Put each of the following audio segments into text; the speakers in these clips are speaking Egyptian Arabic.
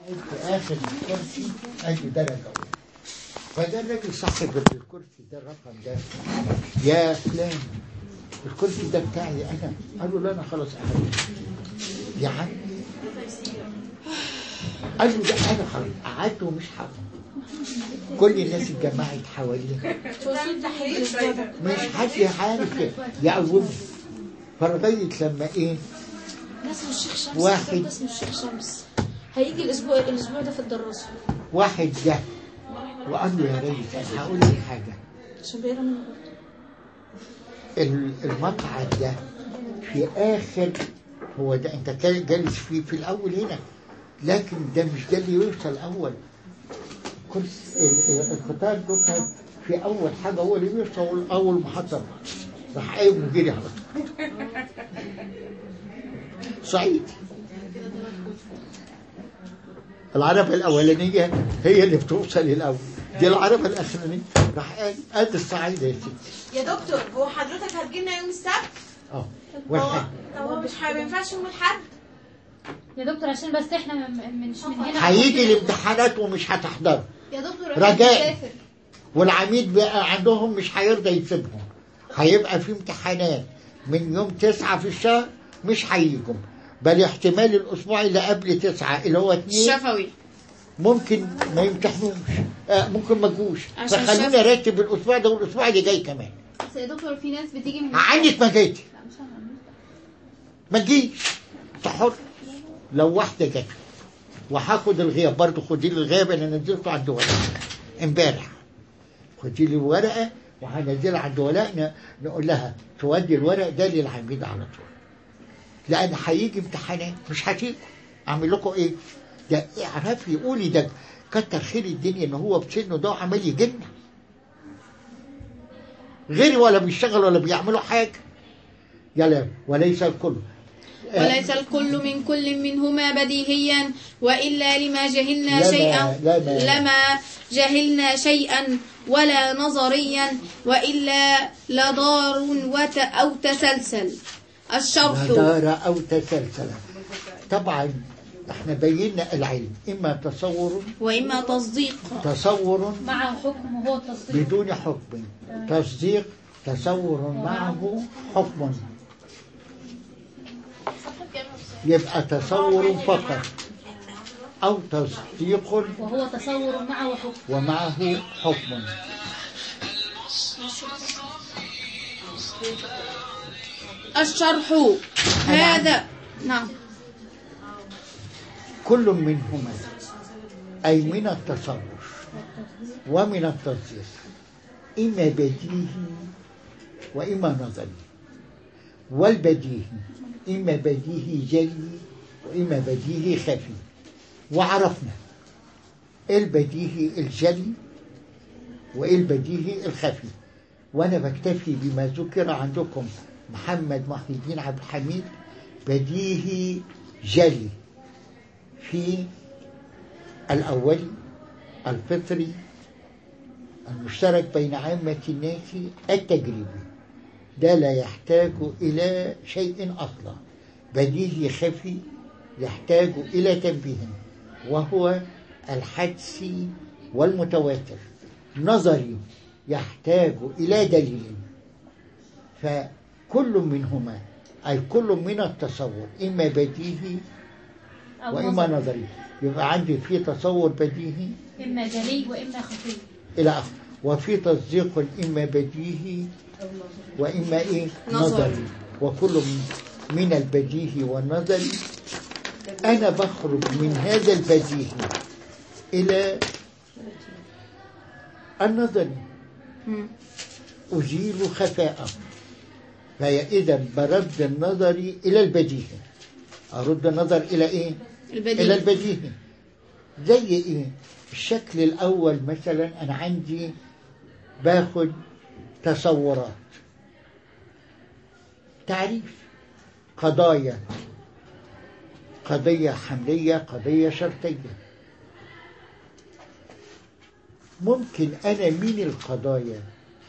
في اخر الكرسي ادي درجه اولى فده الراجل صاحب الكرسي ده الرقم ده يا فلان الكرسي ده بتاعي انا قال له لا انا خلاص اخدته يا عم قال له ده انا خلاص قعدت ومش هقوم كل الناس اتجمعت حواليه مش حد عارف يقومني فلغايه لما ايه ده اسمه الشيخ شمس واحد. ده اسمه الشيخ شمس هيجي الاسبوع الاسبوع ده في الدراسه واحد جه وقال له يا ريس انا هقول لك حاجه عشان بيقرا منه برضه. ال- المقعد ده في اخر هو ده انت كان جالس فيه في الاول هنا لكن ده مش ده اللي يوصل اول كرسي ال- ال- القطار ده كان في اول حاجه هو اللي بيوصل اول محطه راح قايم وجري على طول صعيد العربة الأولانية هي اللي بتوصل الأول دي العربة الأخرانية راح قال قد الصعيد يا ستي يا دكتور هو حضرتك هتجيلنا يوم السبت؟ اه هو واحد طب هو مش ما ينفعش يوم الحد؟ يا دكتور عشان بس احنا من من- مش من هنا هيجي الامتحانات ومش هتحضر يا دكتور رجاء. والعميد بقى عندهم مش هيرضى يسيبهم هيبقى في امتحانات من يوم تسعة في الشهر مش هيجوا بل احتمال الأسبوع اللي قبل تسعة اللي هو اتنين الشفوي ممكن ما يمتحنوش آه ممكن ما جوش عشان فخلونا الشفا. نرتب الأسبوع ده والأسبوع اللي جاي كمان بس يا دكتور في ناس بتيجي من عندك ما جيتي لا مش أنا. ما تجيش انت حر لو واحده جت وهاخد الغياب برضه خدي لي الغياب انا نزلته عند ولاء امبارح خدي لي الورقه وهنزلها عند ولاء ن- نقول لها تودي الورق ده للعميد على طول لان هيجي امتحانات مش هتيجي اعمل لكم ايه؟ ده اعرفي قولي ده كتر خير الدنيا ان هو بسنه ده عمال يجينا غيري ولا بيشتغل ولا بيعملوا حاجه يلا وليس الكل وليس الكل من كل منهما بديهيا وإلا لما جهلنا لما- شيئا لما- لما جهلنا شيئا ولا نظريا وإلا لضار وت أو تسلسل الشرح نضارة أو تسلسل طبعا احنا بينا العلم إما تصور وإما تصديق تصور مع حكم وهو التصديق بدون حكم تصديق تصور معه حكم يبقى تصور فقط أو تصديق وهو تصور معه حكم ومعه حكم الشرح هذا نعم كل منهما أي من التصور ومن التصديق إما بديهي وإما نظري والبديهي إما بديهي جلي وإما بديهي خفي وعرفنا إيه البديهي الجلي وإيه البديهي الخفي وأنا بكتفي بما ذكر عندكم محمد محي الدين عبد الحميد بديهي جلي في الأول الفطري المشترك بين عامة الناس التجريبي ده لا يحتاج إلى شيء أصلا بديهي خفي يحتاج إلى تنبيه وهو الحدسي والمتواتر نظري يحتاج إلى دليل فكل منهما أي كل من التصور إما بديهي أو وإما نظر. نظري يبقى عندي في تصور بديهي إما جلي وإما خفي إلى آخره وفي تصديق إما بديهي وإما إيه نظري. نظري وكل من- من البديهي والنظري أنا بخرج من هذا البديهي إلى النظري مم. أزيل خفاءه فإذا برد النظري إلى البديهي أرد النظر إلى إيه؟ إلى البديل البديهي زي إيه؟ الشكل الأول مثلا أنا عندي باخد تصورات تعريف قضايا قضية حملية قضية شرطية ممكن أنا من القضايا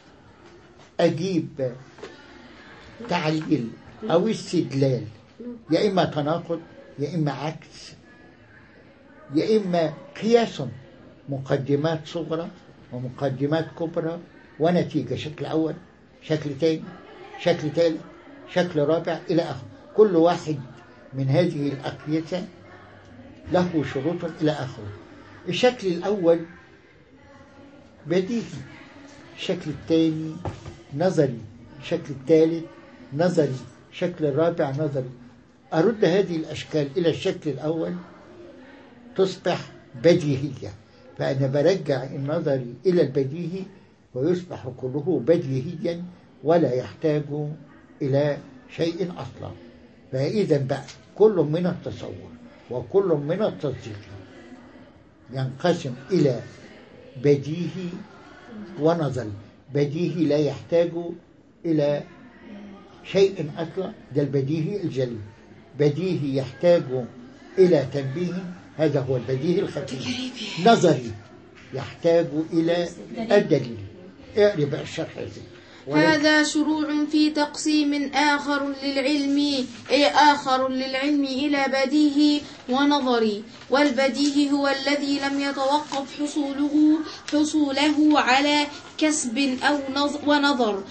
أجيب تعليل أو استدلال يا إما تناقض يا إما عكس يا إما قياس مقدمات صغرى ومقدمات كبرى ونتيجة شكل أول شكل تاني شكل ثالث شكل رابع إلى آخره كل واحد من هذه الأقيسة له شروط إلى آخره الشكل الأول بديهي الشكل الثاني نظري الشكل الثالث نظري الشكل الرابع نظري أرد هذه الأشكال إلى الشكل الأول تصبح بديهية فأنا برجع النظري إلى البديهي ويصبح كله بديهيا ولا يحتاج إلى شيء أصلا فإذا بقى كل من التصور وكل من التصديق ينقسم إلى بديهي ونظري بديهي لا يحتاج إلى شيء أصلا ده البديهي الجلي بديهي يحتاج إلى تنبيه هذا هو البديهي الخفي نظري يحتاج إلى الدليل اقري بقى الشرح هذا هذا شروع في تقسيم آخر للعلم أي آخر للعلم إلى بديهي ونظري والبديهي هو الذي لم يتوقف حصوله حصوله على كسب أو نظ ونظر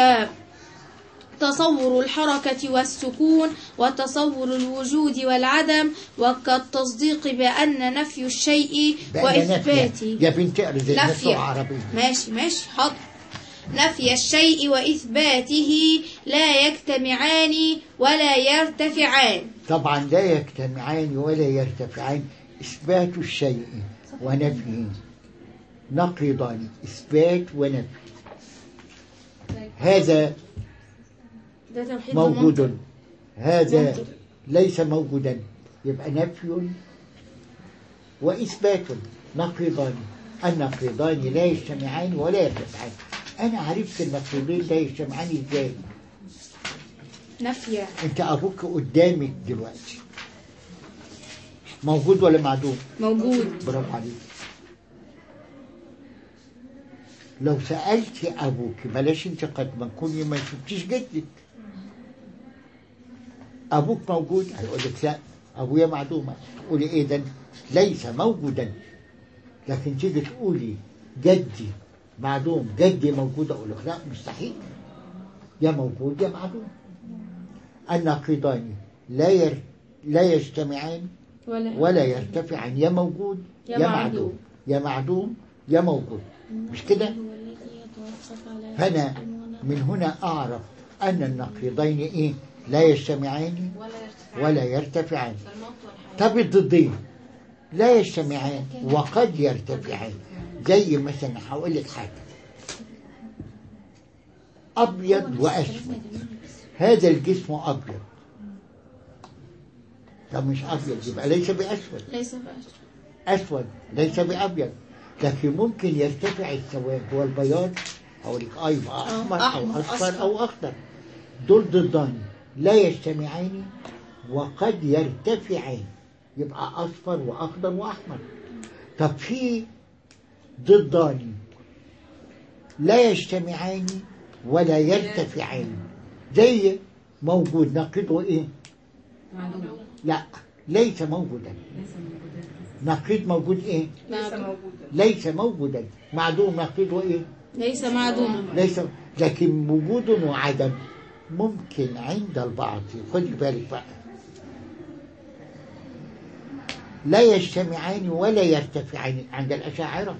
كتصور الحركة والسكون وتصور الوجود والعدم وكالتصديق بأن نفي الشيء بقى وإثباته يا بنت اقري زي الناس نفي العربية ماشي ماشي حاضر نفي الشيء وإثباته لا يجتمعان ولا يرتفعان طبعا لا يجتمعان ولا يرتفعان إثبات الشيء ونفيه نقيضان إثبات ونفي هذا ده توحيد ومنطق. موجود هذا منطق. ليس موجودا يبقى نفي وإثبات نقيضان النقيضان لا يجتمعان ولا يرتفعان أنا عرفت النقيضين لا يجتمعان إزاي نفي أنت أبوك قدامك دلوقتي موجود ولا معدوم موجود برافو عليك لو سألت أبوك بلاش أنت قد ما تكوني ما شفتيش جدك أبوك موجود هيقول لك لا أبويا معدومة تقولي إيه ده ليس موجودا لكن تيجي تقولي جدي معدوم جدي موجود أقول لك لا مستحيل يا موجود يا معدوم النقيضان لا ير... لا يجتمعان ولا ولا يرتفعان يا موجود يا يا معدوم. معدوم يا معدوم يا موجود مش كده فأنا من هنا أعرف أن النقيضين إيه لا يجتمعان ولا يرتفعان طب الضدين لا يجتمعان وقد يرتفعان زي مثلا هقول لك حاجة أبيض وأسود هذا الجسم أبيض طب مش أبيض يبقى ليس بأسود ليس بأشر أسود ليس بأبيض لكن ممكن يرتفع السواد والبياض أو لك آه يبقى أحمر أو أحمر، أصفر أصفر. أو أخضر دول ضدان لا يجتمعان وقد يرتفعان يبقى أصفر وأخضر وأحمر طب في ضدان لا يجتمعان ولا يرتفعان زي موجود نقيضه إيه؟ معدوم لا ليس موجودا نقيض موجود إيه؟ معدوم ليس موجودا معدوم نقيض وايه ليس معدوما ليس لكن وجود وعدم ممكن عند البعض خدي بالك بقى لا يجتمعان ولا يرتفعان عند الأشاعرة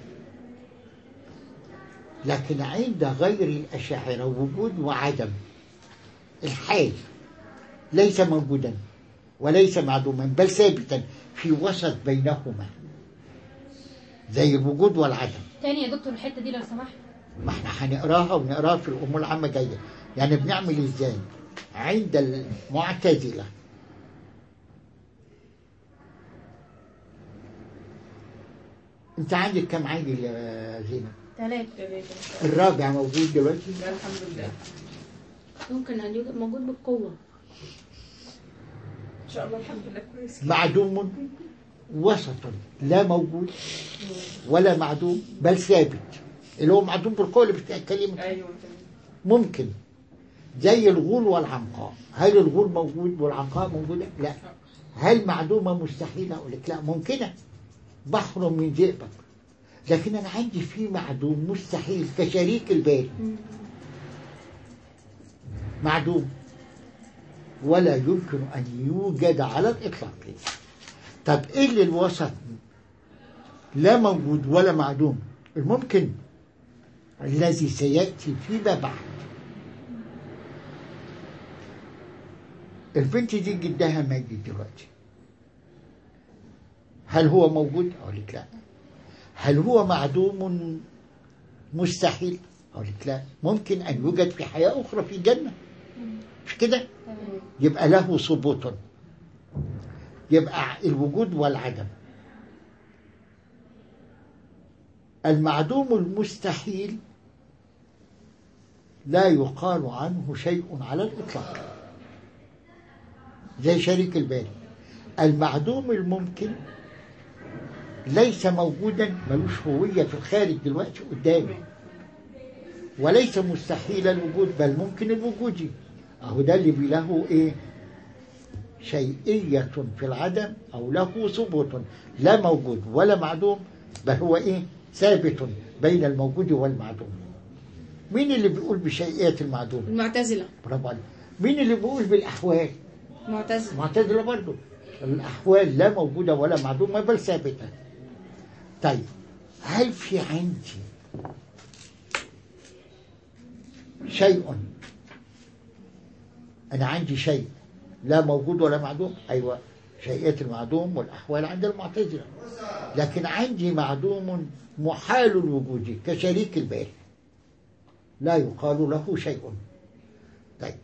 لكن عند غير الأشاعرة وجود وعدم الحال ليس موجودا وليس معدوما بل ثابتا في وسط بينهما زي الوجود والعدم تاني يا دكتور الحته دي لو سمحت ما احنا هنقراها ونقراها في الامور العامه جايه يعني بنعمل ازاي عند المعتزله انت عندك كم عيل يا زينب ثلاثة الرابع موجود دلوقتي لا الحمد لله ممكن أن يوجد موجود بالقوة ان شاء الله الحمد لله كويس معدوم وسط لا موجود ولا معدوم بل ثابت اللي هو معدوم بالقول اللي بتتكلم ايوه ممكن زي الغول والعنقاء هل الغول موجود والعنقاء موجودة؟ لا هل معدومة مستحيلة؟ أقول لك لا ممكنة بحر من ذئبك لكن أنا عندي في معدوم مستحيل كشريك البال معدوم ولا يمكن أن يوجد على الإطلاق طب إيه اللي الوسط لا موجود ولا معدوم الممكن الذي سيأتي فيما بعد البنت دي جدها ميت دلوقتي هل هو موجود؟ أقول لك لا هل هو معدوم مستحيل؟ أقول لك لا ممكن أن يوجد في حياة أخرى في الجنة مش كده؟ تمام يبقى له ثبوت يبقى الوجود والعدم المعدوم المستحيل لا يقال عنه شيء على الإطلاق زي شريك البال المعدوم الممكن ليس موجودا ملوش هوية في الخارج دلوقتي قدامي وليس مستحيل الوجود بل ممكن الوجود أهو ده اللي بي له إيه شيئية في العدم أو له ثبوت لا موجود ولا معدوم بل هو إيه ثابت بين الموجود والمعدوم مين اللي بيقول بشيئية المعدوم المعتزلة برافو عليك مين اللي بيقول بالأحوال معتزلة معتزلة برضه الأحوال لا موجودة ولا معدومة بل ثابتة طيب هل في عندي شيء أنا عندي شيء لا موجود ولا معدوم أيوة شيئية المعدوم والأحوال عند المعتزلة لكن عندي معدوم محال الوجود كشريك البال لا يقال له شيء طيب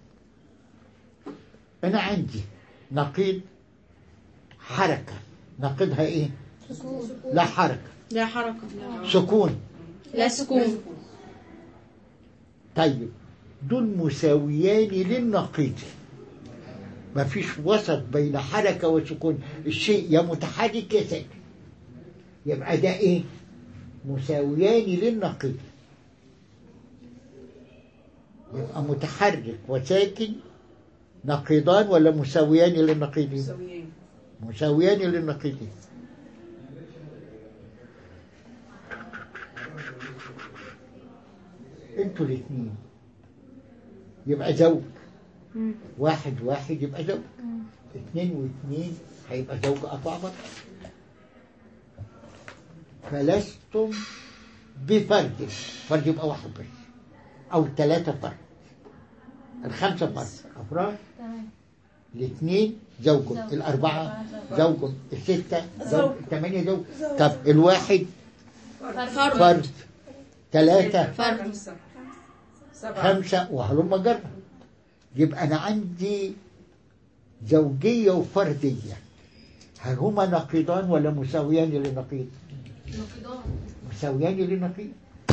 أنا عندي نقيض حركة نقيضها إيه؟ لا حركة لا حركة سكون لا سكون طيب دول مساويان للنقيض ما فيش وسط بين حركة وسكون الشيء يا متحرك يا ساكن يبقى ده ايه مساويان للنقيض يبقى متحرك وساكن نقيضان ولا مساويان للنقيض مساويين مساويان للنقيض انتوا الاثنين يبقى زوج واحد واحد يبقى زوج اثنين واثنين هيبقى زوج قطع بطل فلستم بفرد فرد يبقى واحد بس او ثلاثة فرد الخمسة فرد افراد تمام الاثنين زوج زوج. الأربعة زوج. زوج الستة زوج الثمانية زوج طب الواحد فرد فرد ثلاثة فرد خمسة سبعة خمسة وهلم جرة يبقى أنا عندي زوجية وفردية هل هما نقيضان ولا مساويان للنقيض؟ مساويان للنقيض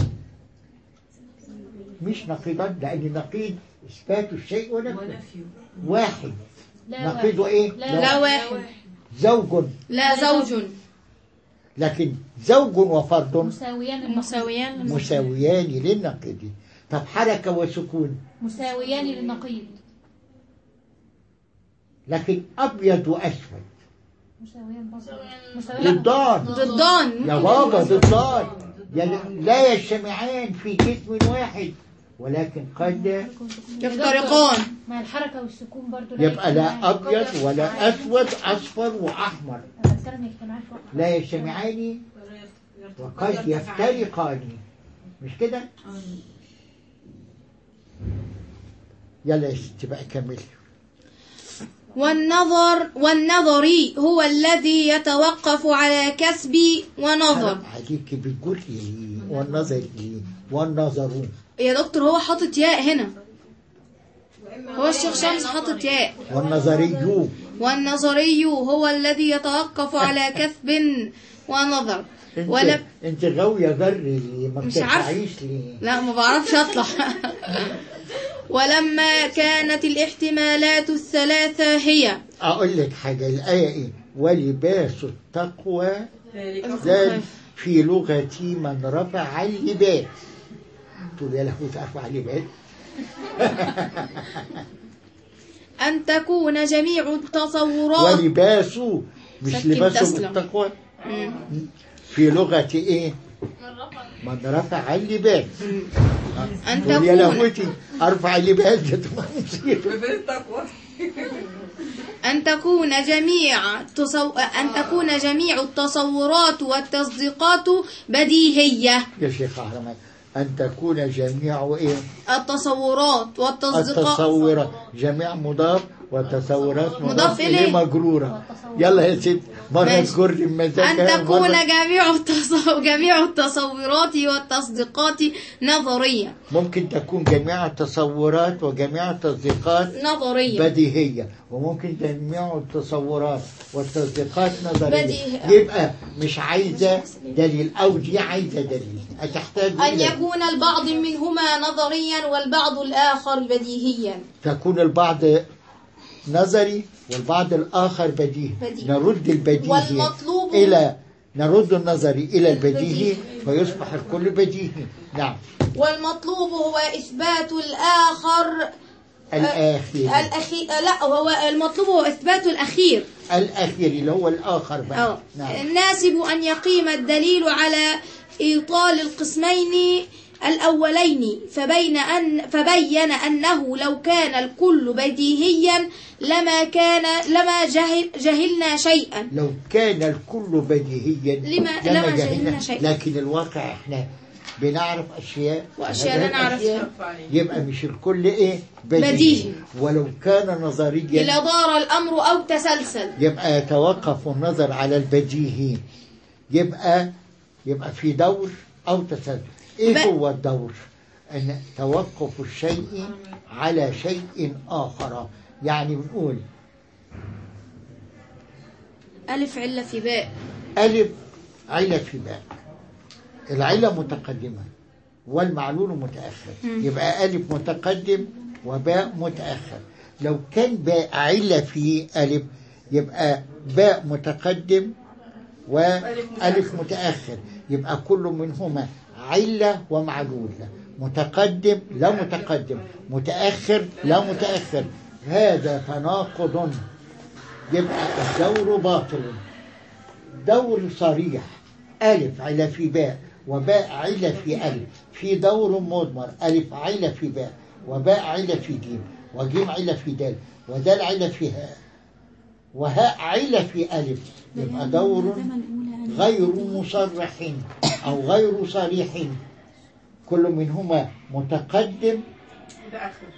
مش نقيضان لأن النقيض إثبات الشيء ونفيه ونفيه واحد لا نقيضه واحد. إيه؟ لا لا واحد زوج لا زوج لكن زوج وفرد مساويان النقيض. مساويان مساويان للنقيض طب حركة وسكون مساويان للنقيض لكن أبيض وأسود مساويان برضه. مساويان ضدان ضدان يا بابا ضدان يعني لا يجتمعان في جسم واحد ولكن قد يفترقان مع الحركة والسكون برضه يبقى لا يجتمعان. أبيض ولا أسود أصفر وأحمر أنا بتكلم يجتمعان فقط لا يجتمعان وقد يفترقان مش كده؟ يلا يا ستي بقى كملي والنظر والنظري هو الذي يتوقف على كسب ونظر حرام عليك بتقول ايه والنظر ايه والنظر يا دكتور هو حاطط ياء هنا هو الشيخ شمس حاطط ياء والنظري والنظري هو الذي يتوقف على كسب ونظر انت ولم انت غاويه ذري ليه ما مش عارف. بتدفعيش ليه لا ما بعرفش اطلع ولما كانت الاحتمالات الثلاثة هي اقول لك حاجه الايه ايه ولباس التقوى ذلك ذلك في لغة من رفع اللباس تقول يا لهوي ترفع اللباس أن تكون جميع التصورات ولباسه مش سكن لباسه تسلم. بالتقوى مم. في لغة إيه من رفع اللباس أن قول يا تكون لهوتي أرفع اللباس ده تبقى مصيبة بفين التقوى أن تكون جميع تصو... أن تكون جميع التصورات والتصديقات بديهية يا شيخ أحرمان أن تكون جميع إيه التصورات والتصديقات التصورات جميع مضاف والتصورات مضاف إليه. مجرورة يلا يا ست مرة ماشي. تذكر لي المزاج أن تكون جميع التصو... جميع التصورات والتصديقات نظرية ممكن تكون جميع التصورات وجميع التصديقات نظرية بديهية وممكن جميع التصورات والتصديقات نظرية بديهية. يبقى مش عايزة دليل أو دي عايزة دليل هتحتاج أن إلى يكون البعض منهما نظريا والبعض الآخر بديهيا تكون البعض نظري والبعض الآخر بديهي بديهي. نرد البديهي والمطلوب- إلى نرد النظري إلى البديهي البديهي. فيصبح الكل بديهي نعم والمطلوب هو إثبات الآخر الآخر الأخير لا هو المطلوب هو إثبات الأخير الأخير اللي هو الآخر بقى أو نعم الناسب أن يقيم الدليل على إيطال القسمين الأولين فبين أن فبين أنه لو كان الكل بديهيا لما كان لما جهل جهلنا شيئا لو كان الكل بديهيا لما- لما جهلنا شيء. لكن الواقع احنا بنعرف أشياء وأشياء لا هذه نعرفها. الأشياء يبقى مش الكل إيه بديهي, بديهي. ولو كان نظريا إلى دار الأمر أو تسلسل يبقى يتوقف النظر على البديهي يبقى يبقى في دور أو تسلسل إيه ب- هو الدور؟ أن توقف الشيء على شيء آخر يعني بنقول ألف علة في باء ألف علة في باء العلة متقدمة والمعلول متأخر يبقى ألف متقدم وباء متأخر لو كان باء علة في ألف يبقى باء متقدم وألف متأخر يبقى كل منهما علة ومعلول متقدم لا متقدم متأخر لا متأخر هذا تناقض يبقى الدور باطل دور صريح ألف علة في باء وباء علة في ألف في دور مضمر ألف علة في باء وباء علة في جيم وجيم علة في دال ودال علة في هاء وهاء علة في ألف يبقى دور غير مصرح أو غير صريح كل منهما متقدم متأخر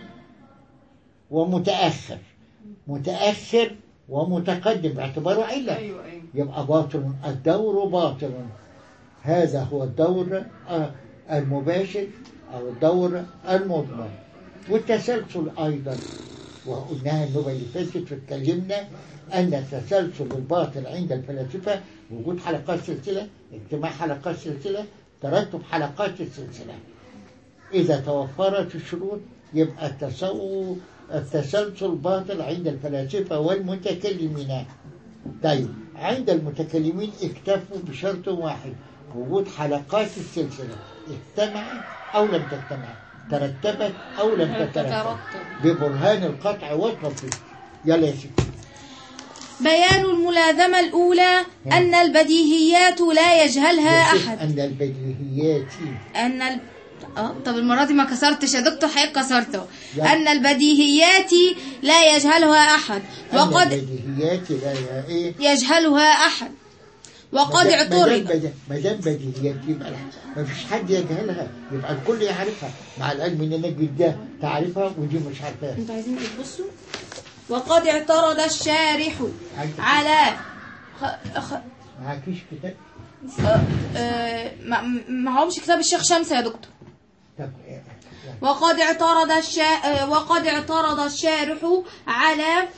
ومتأخر متأخر ومتقدم باعتباره علة ايوه ايوه يبقى باطل الدور باطل هذا هو الدور آه، المباشر أو الدور المضمر والتسلسل أيضا وقلناها النوبة اللي فاتت واتكلمنا أن التسلسل الباطل عند الفلاسفة وجود حلقات سلسلة اجتماع حلقات سلسلة ترتب حلقات السلسلة إذا توفرت الشروط يبقى التسو... التسلسل باطل عند الفلاسفة والمتكلمين طيب عند المتكلمين اكتفوا بشرط واحد وجود حلقات السلسلة اجتمع أو لم تجتمع ترتبت أو لم تترتب تترتب. ببرهان القطع والتطبيق يلا يا سيدي بيان الملازمة الأولى أن البديهيات لا يجهلها يصف أحد أن البديهيات أن ال... اه طب المرة دي ما كسرتش يا دكتور حضرتك كسرته لا. أن البديهيات لا يجهلها أحد أن وقد البديهيات لا إيه يجهلها أحد وقد ما اعترض دام ما دام بديهيات يبقى ما فيش حد يجهلها يبقى الكل يعرفها مع العلم ان نجد ده تعرفها ودي مش عارفاها انتوا عايزين تبصوا وقد اعترض الشارح على خ... خ... معكيش كتاب آه، آه، ما ما هومش كتاب الشيخ شمس يا دكتور طب إيه؟ وقد اعترض الشا... آه، وقد اعترض الشارح على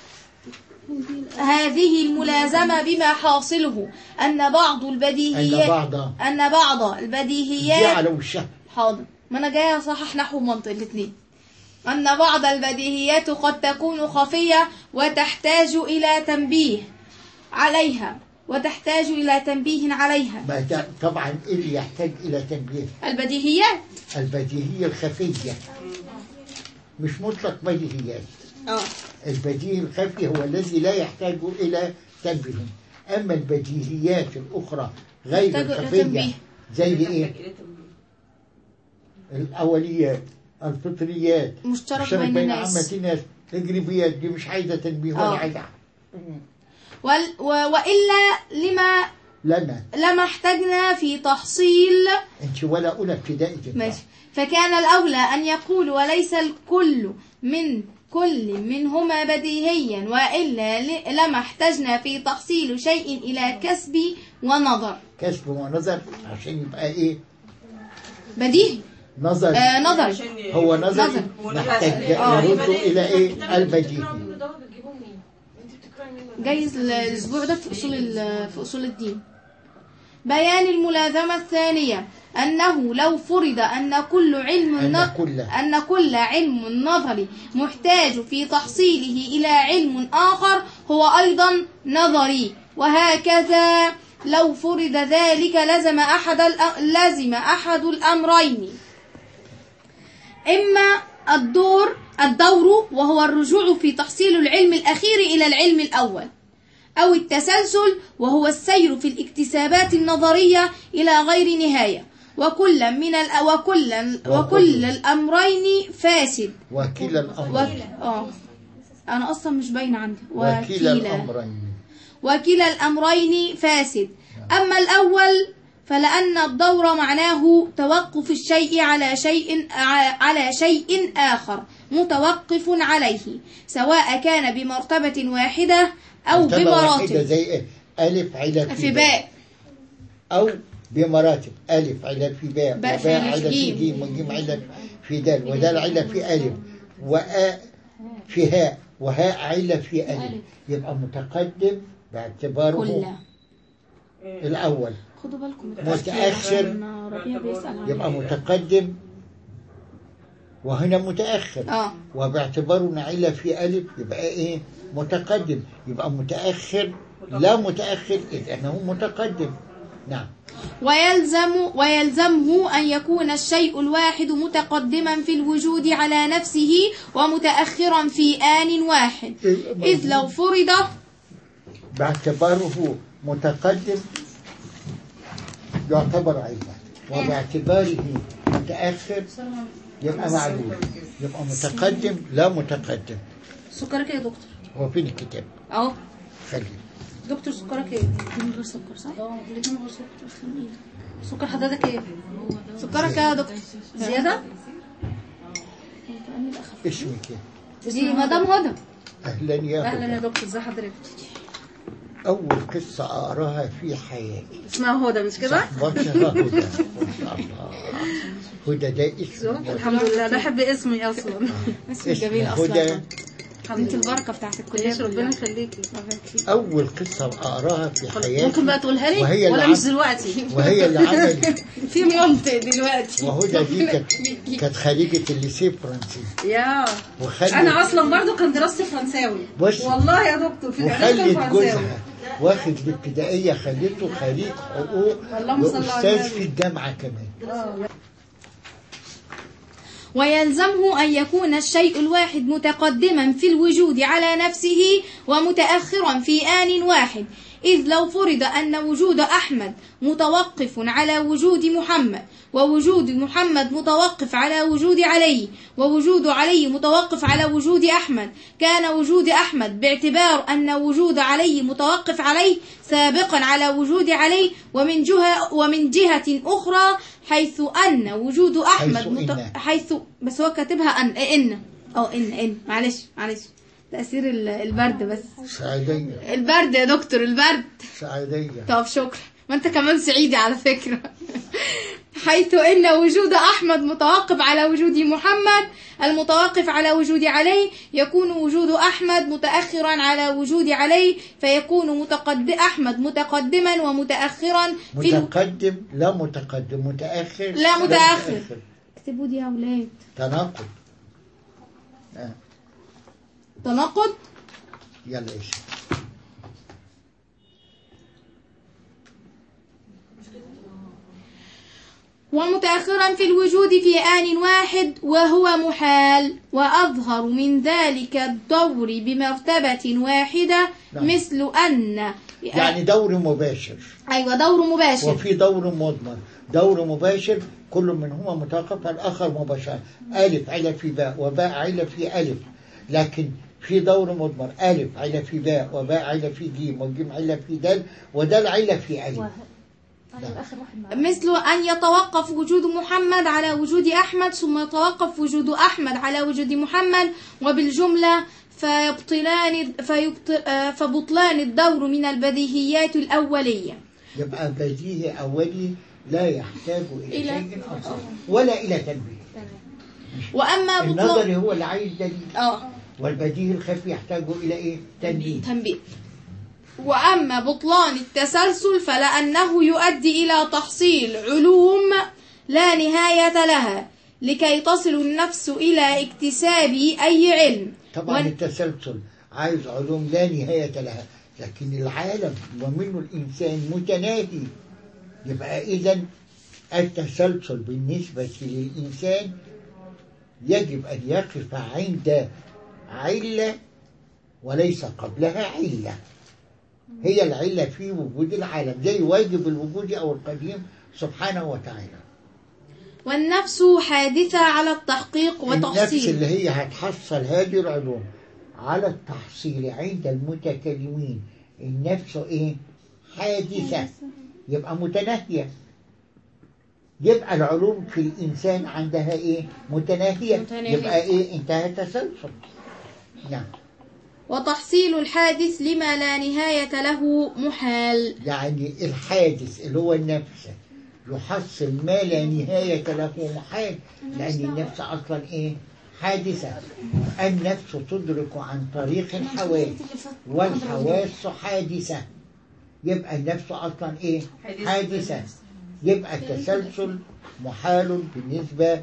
هذه الملازمة بما حاصله أن بعض البديهيات أن بعض أن بعض دي البديهيات على وشها حاضر ما أنا جاية أصحح نحو منطق الاثنين أن بعض البديهيات قد تكون خفية وتحتاج إلى تنبيه عليها وتحتاج إلى تنبيه عليها ما ده طبعا إيه اللي يحتاج الى تنبيه البديهيات البديهيه الخفيه مش مطلق بديهيات اه البديهي الخفي هو الذي لا يحتاج الى تنبيه أما البديهيات الأخرى غير محتاجة إلى الخفية تنبيه. زي إيه؟ إلى تنبيه. الأوليات الفطريات مشترك مشترك بين بين الناس. عامة الناس تجريبيات دي مش عايزة تنبيه ولا آه. عايزة وال و وإلا لما لنا لما احتجنا في تحصيل أنت ولا أولى ابتدائي جدا ماشي فكان الأولى أن يقول وليس الكل من كل منهما بديهيا وإلا ل- لما احتجنا في تحصيل شيء إلى كسب ونظر كسب ونظر عشان يبقى إيه بديهي نظر آه نظر عشان ي- هو نظر نظر. محتاج آه. يرد إلى إيه البديهي ده بتجيبوه منين؟ انت بتقراي منه ده؟ جايز الأسبوع ده في أصول ال- في أصول الدين بيان الملازمة الثانية أنه لو فرض أن كل علم أن الن- كل. أن كل علم نظري محتاج في تحصيله إلى علم آخر هو أيضا نظري وهكذا لو فرض ذلك لزم أحد الأ- لزم أحد الأمرين إما الدور الدور وهو الرجوع في تحصيل العلم الأخير إلى العلم الأول أو التسلسل وهو السير في الاكتسابات النظرية إلى غير نهاية وكل من ال... وكل وكل الأمرين فاسد وكلا وك... الأمرين آه. أنا أصلا مش باينة عندي وكلا الأمرين وكلا الأمرين فاسد أما الأول فلأن الدور معناه توقف الشيء على شيء على شيء آخر متوقف عليه سواء كان بمرتبة واحدة أو مرتبة واحدة بمراتب زي إيه ألف على في باء أو بمراتب ألف على في باء باء في وباء على على في جيم. جيم وجيم على في دال ودال على في ألف وآ في هاء وهاء على في ألف يبقى متقدم باعتباره كلها الأول خدوا بالكم متأخر. إن ربيع بيسأل عن يبقى متقدم وهنا متأخر اه وباعتباره ان علة في ألف يبقى إيه متقدم يبقى متأخر لا متأخر إذ أنه متقدم نعم ويلزم ويلزمه أن يكون الشيء الواحد متقدما في الوجود على نفسه ومتأخرا في آن واحد إذ لو فرض باعتباره متقدم يعتبر علة وباعتباره متأخر يبقى معلول يبقى متقدم لا متقدم سكرك ايه يا دكتور؟ هو فين الكتاب اهو خليه دكتور سكرك ايه؟ من غير سكر صح؟ اه الاتنين من غير سكر اصلا ايه سكر حضرتك ايه؟ سكرك ايه يا دكتور؟ زيادة؟ اسمك إيه؟ دي مدام هدى أهلا يا اهلا يا هدى دكتور ازي حضرتك؟ أول قصة أقراها في حياتي اسمها هدى مش كده؟ صحبتها هدى ما شاء الله هدى ده اسم الحمد لله انا احب اسمي اصلا اسمي جميل اسم اصلا هدى انت البركه بتاعت الكليه ربنا يخليكي أول قصة أقراها في حياتي ممكن بقى تقولها لي وهي اللي ولا عم- مش دلوقتي وهي اللي عملت في منطق دلوقتي وهدى دي كانت كانت خريجة الليسيه الفرنسي يا وخلت انا اصلا برضو كان دراستي فرنساوي بص. والله يا دكتور في الاعداد كان وخلت فرنساوي جوزها واخد الابتدائية خليته خريج حقوق اللهم صل على وأستاذ النبي. في الجامعة كمان ويلزمه أن يكون الشيء الواحد متقدما في الوجود على نفسه ومتأخرا في آن واحد إذ لو فرض أن وجود أحمد متوقف على وجود محمد ووجود محمد متوقف على وجود علي ووجود علي متوقف على وجود أحمد كان وجود أحمد باعتبار أن وجود علي متوقف عليه سابقا على وجود علي ومن جهة ومن جهة أخرى حيث أن وجود أحمد حيث مت... إن. حيث بس هو كاتبها أن إيه إن أو إن إن معلش معلش تأثير ال- البرد بس سعيدية البرد يا دكتور البرد سعيدية طب شكرا ما انت كمان صعيدي على فكرة حيث ان وجود احمد متوقف على وجود محمد المتوقف على وجود علي يكون وجود احمد متاخرا على وجود علي فيكون متقدم احمد متقدما ومتاخرا في الو... متقدم لا متقدم متأخر لا متأخر. اكتبوا دي يا اولاد تناقض آه. تناقض يلا ايش ومتأخرا في الوجود في آن واحد وهو محال وأظهر من ذلك الدور بمرتبة واحدة نعم. مثل أن يعني دور مباشر ايوه دور مباشر وفي دور مضمر دور مباشر كل منهما متوقف على الآخر مباشرة ألف علة في باء وباء علة في ألف لكن في دور مضمر ألف علة في باء وباء علة في جيم وجيم علة في دال ودال علة في ألف طيب اخر واحد معانا مثل أن يتوقف وجود محمد على وجود أحمد ثم يتوقف وجود أحمد على وجود محمد وبالجملة فيبطلان فيبطل آه، فبطلان الدور من البديهيات الأولية يبقى بديهي أولي لا يحتاج إلى إلى- شيء آخر ولا إلى تنبيه وأما بطلان النظري هو اللي عايز دليل آه والبديهي الخفي يحتاج إلى إيه؟ تنبيه تنبيه وأما بطلان التسلسل فلأنه يؤدي إلى تحصيل علوم لا نهاية لها لكي تصل النفس إلى اكتساب أي علم طبعا وال- التسلسل عايز علوم لا نهاية لها لكن العالم ومنه الإنسان متناهي يبقى إذا التسلسل بالنسبة للإنسان يجب أن يقف عند علة وليس قبلها علة هي العلة في وجود العالم زي واجب الوجود أو القديم سبحانه وتعالى والنفس حادثة على التحقيق النفس وتحصيل اللي هي هتحصل هذه العلوم على التحصيل عند المتكلمين النفس ايه حادثة يبقى متناهية يبقى العلوم في الإنسان عندها ايه متناهية, متناهية. يبقى ايه انتهى التسلسل نعم وتحصيل الحادث لما لا نهاية له محال يعني الحادث اللي هو النفس يحصل ما لا نهاية له محال لأن النفس أصلا إيه حادثة النفس تدرك عن طريق الحواس والحواس حادثة يبقى النفس أصلا إيه حادثة يبقى التسلسل محال بالنسبة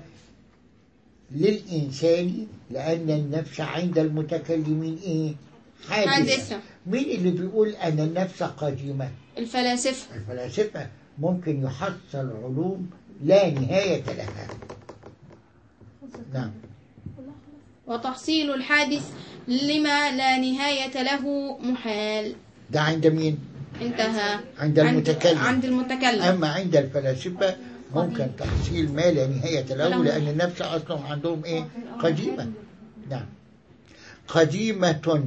للإنسان لأن النفس عند المتكلمين إيه حادثة حادثة. مين اللي بيقول أن النفس قديمة الفلاسفة الفلاسفة ممكن يحصل علوم لا نهاية لها نعم وتحصيل الحادث لما لا نهاية له محال ده عند مين انتهى عند المتكلم. عند المتكلم أما عند الفلاسفة ممكن تحصيل ما لا نهاية له له. لأن النفس أصلا عندهم إيه قديمة نعم قديمة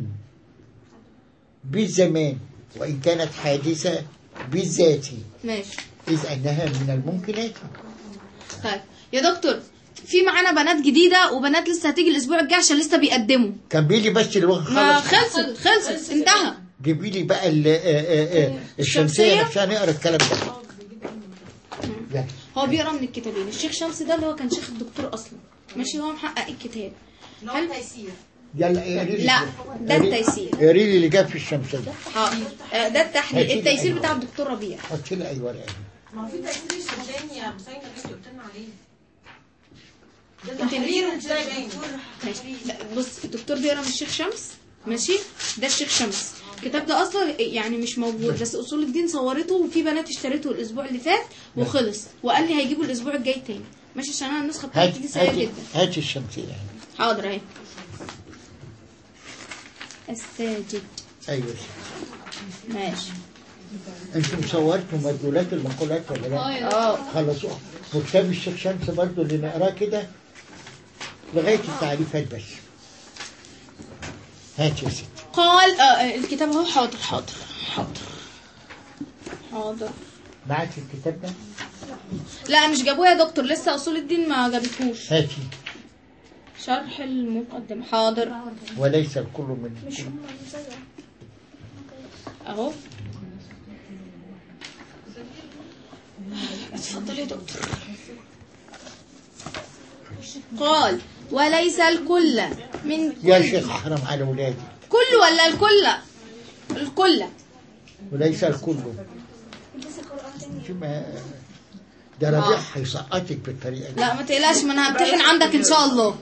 بالزمان وإن كانت حادثة بالذات ماشي إذ أنها من الممكنات طيب يا دكتور في معانا بنات جديدة وبنات لسه هتيجي الأسبوع الجاي عشان لسه بيقدموا كان لي بس الوقت ما خلص خلصت خلصت انتهى جيبي لي بقى ال- آه، آه، آه، الشمسية الشمسية؟ نفسها نقرا الكلام ده يلا. هو بيقرا من الكتابين الشيخ شمس ده اللي هو كان شيخ الدكتور أصلا ماشي هو محقق الكتاب هل تيسير يلا اقري لي لا ده التيسير اقري لي اللي جاب في الشمسية حاضر آه، ده التحليل التيسير بتاع الدكتور ربيع حط لي أي ورقة ما هو في تيسير الشمساني يا حسين اللي انت قلت لنا عليه ده انت تحرير ليه الشمساني ماشي لا بص الدكتور بيقرا من الشيخ شمس ماشي ده الشيخ شمس الكتاب ده اصلا يعني مش موجود بس اصول الدين صورته وفي بنات اشتريته الاسبوع اللي فات وخلص وقال لي هيجيبوا الاسبوع الجاي تاني ماشي عشان انا النسخه هات بتاعتي دي سيئه هات جدا هات الشمسية حاضر اهي الساجد أيوة ماشي أنتم صورتوا مدلولات المقولات ولا لا؟ اه خلصوها وكتاب الشيخ شمس برضو اللي نقراه كده لغاية التعريفات بس هات يا ستي قال آه آه، الكتاب اهو حاضر حاضر حاضر حاضر معاك الكتاب ده لا مش جابوه يا دكتور لسه اصول الدين ما جابتهوش هاتي شرح المقدمه حاضر وليس الكل من اهو اتفضل يا دكتور قال وليس الكل من يا كل شيخ حرام على ولادي كل ولا الكل الكل وليس الكل شو ما ده ربيع هيسقطك بالطريقة دي لا ما تقلقش ما انا همتحن عندك ان شاء الله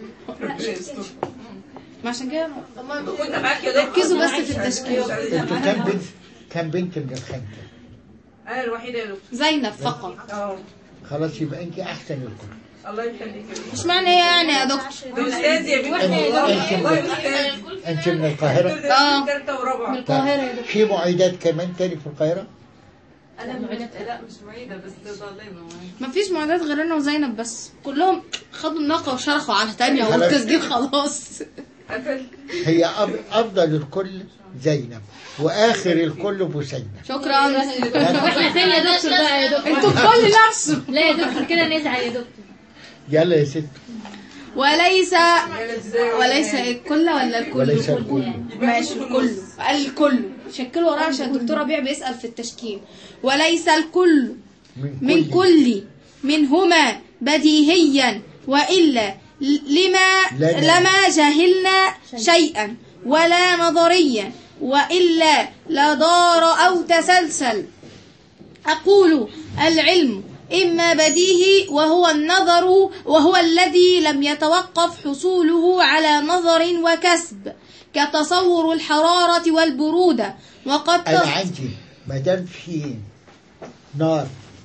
ما عشان كده وانت معاك يا دكتور ركزوا بس في التشكيل انتوا كام بنت كام بنت من الخمسة انا الوحيده يا دكتور زينب فقط اه خلاص يبقى انت احسن الكل الله يخليك مش معنى ايه يعني يا دكتور ده استاذ يا بنتي أنت والله استاذ أنت من القاهرة آه. ثالثه من ورابعه القاهرة يا دكتور في معيدات كمان تاني في القاهرة انا معيدة لا مش معيدة بس طالبة مفيش معدات غير انا وزينب بس كلهم خدوا الناقة وشرخوا على تانية خلاص. والتسجيل خلاص قفل هي أب- أفضل الكل زينب وآخر الكل بوسينة شكرا احنا فين يا دكتور بقى يا دكتور انتوا الكل نفسه لا يا دكتور كده نزعل يا دكتور يلا يا ست وليس ازاي وليس الكل ولا الكل وليس الكل ماشي الكل الكل شكلوا وراه عشان الدكتور ربيع بيسأل في التشكيل وليس الكل من كل منهما بديهيا وإلا لما لا- لما جهلنا شيئا ولا نظريا وإلا لدار أو تسلسل أقول العلم إما بديهي وهو النظر وهو الذي لم يتوقف حصوله على نظر وكسب كتصور الحرارة والبرودة وقد أنا تص- عندي ما دام في نار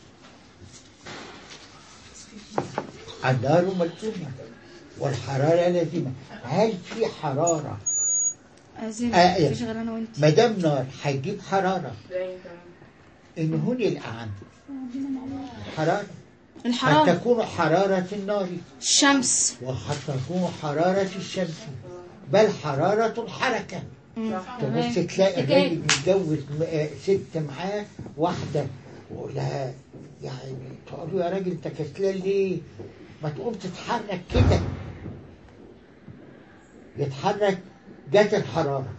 النار ملزومة والحرارة لازمة هل في حرارة أزين آه، إيه. مفيش غير أنا وأنت ما دام نار هيجيب حرارة انهون الأعم حرارة قد الحرارة تكون حرارة النار الشمس وقد تكون حرارة الشمس بل حرارة الحركة تبص تلاقي الراجل متجوز م- آه، ست معاه واحدة ولا يعني تقول له يا راجل انت كسلان ليه؟ ما تقوم تتحرك كده يتحرك جت الحرارة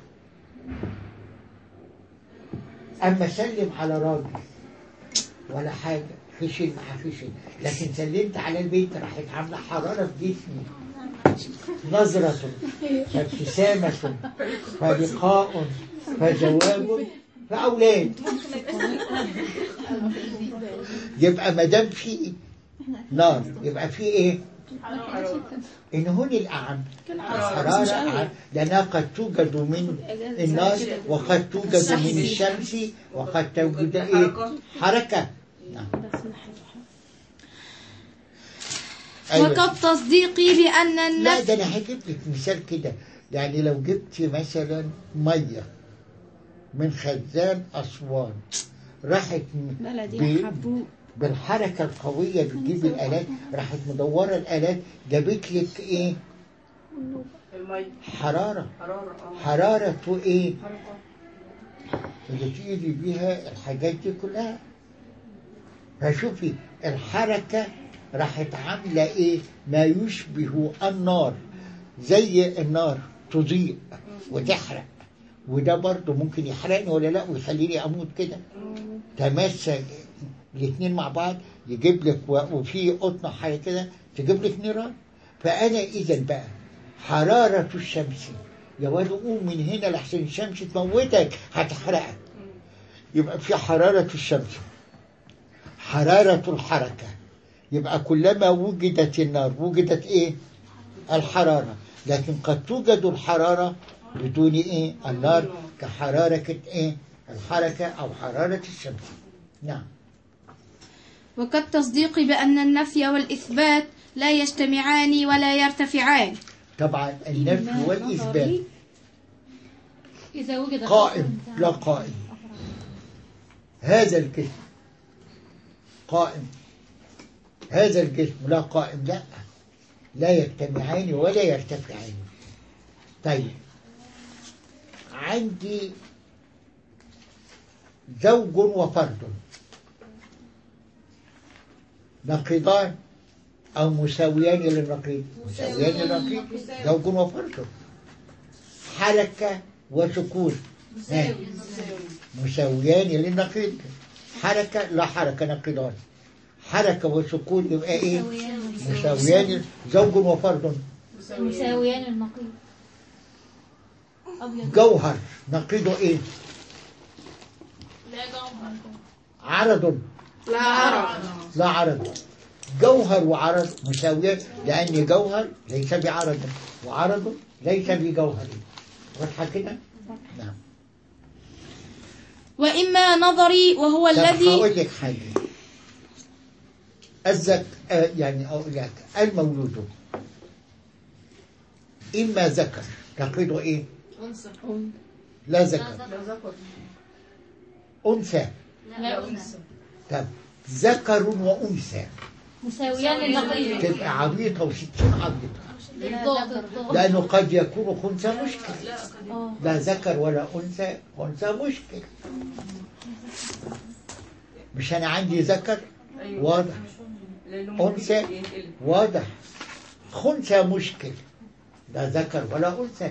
أما سلم على راجل ولا حاجة خشن مع خشن لكن سلمت على البيت راحت عاملة حرارة في جسمي نظرة فابتسامة فلقاء فزواج فأولاد يبقى ما دام في نار يبقى في ايه؟ إن هون الأعم حرارة أعم لأنها قد توجد من النار وقد توجد من الشمس وقد توجد إيه؟ حركة نعم أيوة. وقد تصديقي بأن لا النفس ده انا هجيب لك مثال كده يعني لو جبت مثلا ميه من خزان اسوان راحت م- بلدي ب- حبوب بالحركه القويه بتجيب الالات راحت مدوره الالات جابت لك ايه المي حراره حراره اه حراره ايه اللي تيجي بيها الحاجات دي كلها فشوفي الحركة راحت عاملة ايه ما يشبه النار زي النار تضيء وتحرق وده برضه ممكن يحرقني ولا لا ويخليني اموت كده تمسك الاثنين مع بعض يجيب لك و- وفي قطنه حاجه كده تجيب لك نيران فانا اذا بقى حراره الشمس يا واد قوم من هنا لحسن الشمس تموتك هتحرقك يبقى في حراره الشمس حراره الحركه يبقى كلما وجدت النار وجدت ايه الحراره لكن قد توجد الحراره بدون ايه النار كحراره ايه الحركه او حراره الشمس نعم وقد تصديقي بأن النفي والإثبات لا يجتمعان ولا يرتفعان طبعا النفي والاثبات إذا وجد قائم لا قائم هذا الجسم قائم هذا الجسم لا قائم لا لا يجتمعان ولا يرتفعان طيب عندي زوج وفرد نقيضان أو مساويان للنقيض مساويان للنقيض زوج وفرد حركة وسكون ها. مساويان للنقيض حركة لا حركة نقيضان حركة وسكون يبقى ايه مساويان زوج وفرد مساويان النقيض أبيض جوهر نقيضه ايه عرض لا أرى لا عرض جوهر وعرض مساويان لأن جوهر ليس بعرض وعرض ليس بجوهر واضحة كده؟ نعم وإما نظري وهو طب الذي هقول لك حاجة الزك آه يعني أقول لك المولود إما ذكر تقيده إيه؟ انثى لا ذكر لا ذكر أنثى لا انثى طب ذكر وأنثى مساويان للنقيض تبقى عبيطة وستين عبيطة بالضبط لأنه قد يكون خنثى مشكل لا قد اه لا ذكر ولا أنثى خنثى مشكل مش أنا عندي ذكر ايوه واضح لانه أنثى ينقل. واضح خنثى مشكل لا ذكر ولا أنثى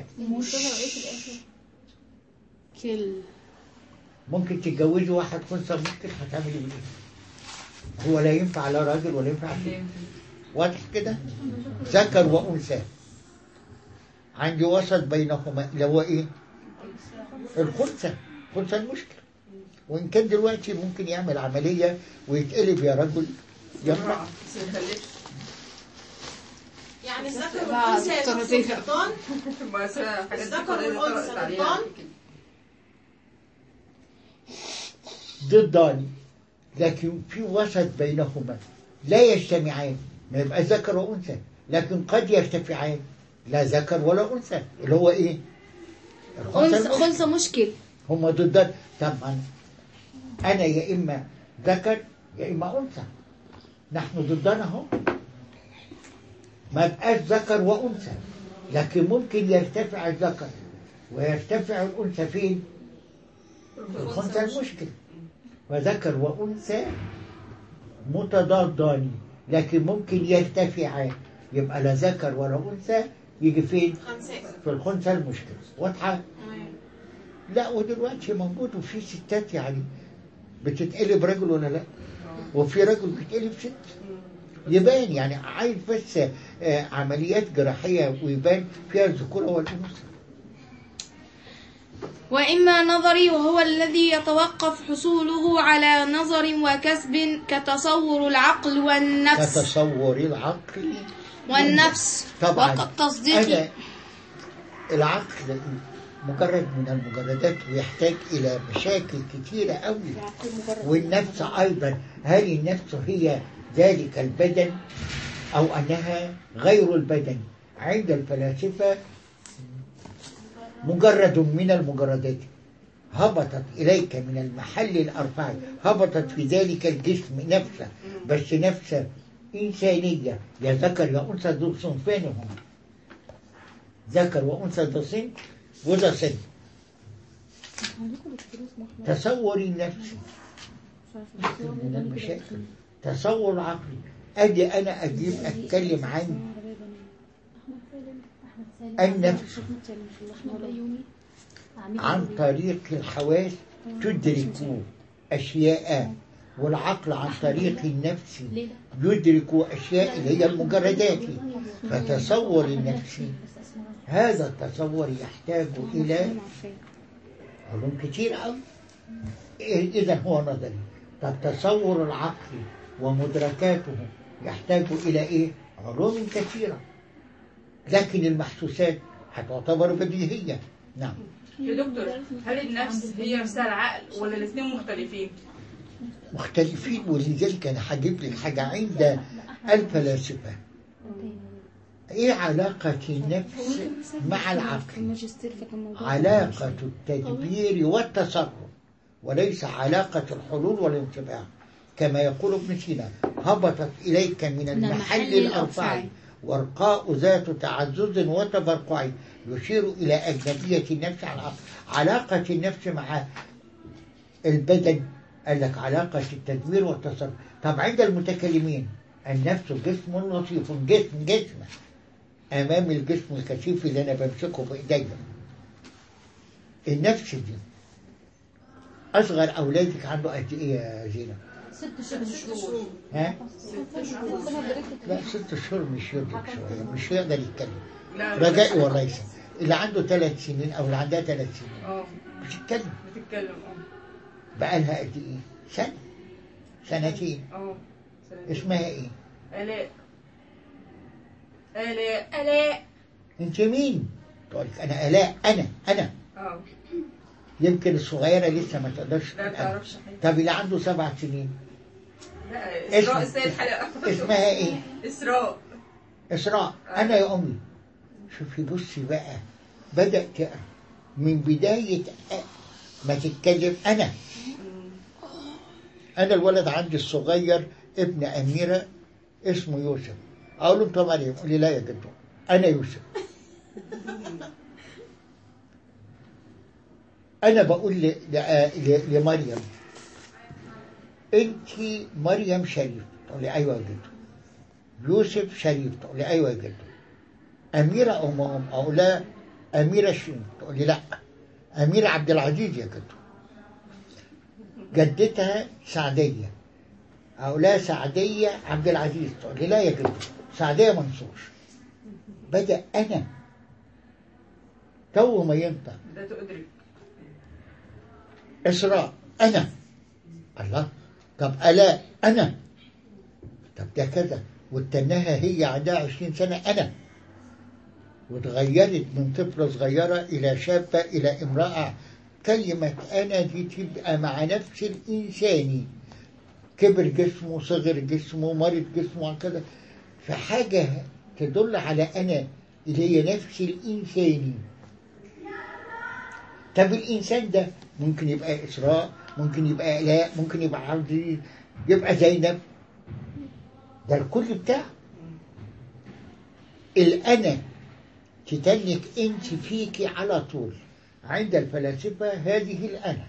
كل ممكن تتجوزي واحد خنثى مشكل هتعملي ايه؟ هو لا ينفع لا راجل ولا ينفع ست واضح كده؟ ذكر وأنثى عندي وسط بينهما اللي هو ايه؟ الخنثى خنثى المشكل وإن كان دلوقتي ممكن يعمل عملية ويتقلب يا رجل يا امرأة بس ما يخلفش. يعني الذكر لا، والانثى دكتورة يدخل زينب. سرطان بس حاجات دي الذكر كلها والأنثى طرقت عليها ضدان؟ كده. ضدان لكن في وسط بينهما لا يجتمعان ما يبقى ذكر وأنثى لكن قد يرتفعان لا ذكر ولا أنثى اللي هو إيه؟ الخنثى خنثى المشكل. خنثى مشكل هم ضدان طبعا أنا يا إما ذكر يا إما أنثى نحن ضدان أهو ما بقاش ذكر وأنثى لكن ممكن يرتفع الذكر ويرتفع الأنثى فين؟ الخنثى المشكل وذكر وأنثى متضادان لكن ممكن يرتفعان يبقى لا ذكر ولا أنثى يجي فين؟ خنثى في الخنثى المشكل واضحة؟ تمام لا ودلوقتي موجود وفي ستات يعني بتتقلب رجل ولا لا؟ وفي رجل بيتقلب ست يبان يعني عايز بس آه، عمليات جراحية ويبان فيها الذكورة والأنوثة وإما نظري وهو الذي يتوقف حصوله على نظر وكسب كتصور العقل والنفس كتصور العقل والنفس طبعا والتصديق أنا العقل مجرد من المجردات ويحتاج إلى مشاكل كثيرة أوي والنفس أيضا هل النفس هي ذلك البدن أو أنها غير البدن عند الفلاسفة مجرد من المجردات هبطت إليك من المحل الأرفع هبطت في ذلك الجسم نفسه بس نفسه إنسانية يا ذكر يا أنثى ذو صنفين هم ذكر وأنثى ده صنف وده صنف تصور النفس من المشاكل تصور عقلي أجي أنا أجيب أتكلم عن النفس عن طريق الحواس تدرك أشياء والعقل عن طريق النفس يدرك أشياء اللي هي المجردات فتصور النفس هذا التصور يحتاج إلى علوم كتير أوي إذا هو نظري طب تصور العقل ومدركاته يحتاج إلى إيه؟ علوم كثيرة لكن المحسوسات هتعتبر بديهية نعم يا دكتور هل النفس هي نفسها العقل ولا الاثنين مختلفين؟ مختلفين ولذلك أنا هجيب لك حاجة عند الفلاسفة إيه علاقة النفس مع العقل؟ علاقة التدبير والتصرف وليس علاقة الحلول والانطباع كما يقول ابن سينا هبطت إليك من المحل الأرفع ورقاء ذات تعزز وتبرقع يشير إلى أجنبية النفس على العقل علاقة النفس مع البدن قال لك علاقة التدبير والتصرف طب عند المتكلمين النفس جسم لطيف جسم جسم أمام الجسم الكثيف اللي أنا بمسكه بإيديا النفس دي أصغر أولادك عنده قد إيه يا زينب؟ ست شهور ها؟ لا ست شهور مش يدرك شوية مش يقدر يتكلم لا رجائي والرئيس اللي عنده ثلاث سنين أو اللي عندها ثلاث سنين اه بتتكلم بتتكلم اه بقالها قد إيه؟ سنة سنتين اه سلام. اسمها إيه؟ آلاء آلاء آلاء أنت مين؟ تقول لك أنا آلاء أنا أنا اه يمكن الصغيرة لسه ما تقدرش لا تتقبل. تعرفش حاجة طب اللي عنده سبع سنين لا اسراء اسم- السيد حلقه اسمها ايه؟ اسراء إسراء أنا يا أمي شوفي بصي بقى بدأت من بداية أ- ما تتكلم أنا أنا الولد عندي الصغير ابن أميرة اسمه يوسف أقول له أنت مريم يقول لي لا يا جدو أنا يوسف أنا بقول ل- ل- ل- لمريم أنت مريم شريف تقول لي أيوه يا جدو يوسف شريف تقول لي ايوه يا جدو اميره ام ام اقول لها اميره شين تقول لي لا اميره عبد العزيز يا جدو جدتها سعديه اقول لها سعديه عبد العزيز تقول لي لا يا جدو سعديه منصور بدا انا تو ما ينطق ده تدرك إسراء أنا الله طب ألاء أنا طب ده كذا واتناها هي عندها عشرين سنة أنا وتغيرت من طفلة صغيرة إلى شابة إلى امرأة كلمة أنا دي تبقى مع نفس الإنساني كبر جسمه صغر جسمه مرض جسمه كذا فحاجة تدل على أنا اللي هي نفس الإنساني طب الإنسان ده ممكن يبقى إسراء ممكن يبقى آلاء ممكن يبقى عبد يبقى زينب ده الكل بتاعه الأنا تتنك أنت فيكي على طول عند الفلاسفة هذه الأنا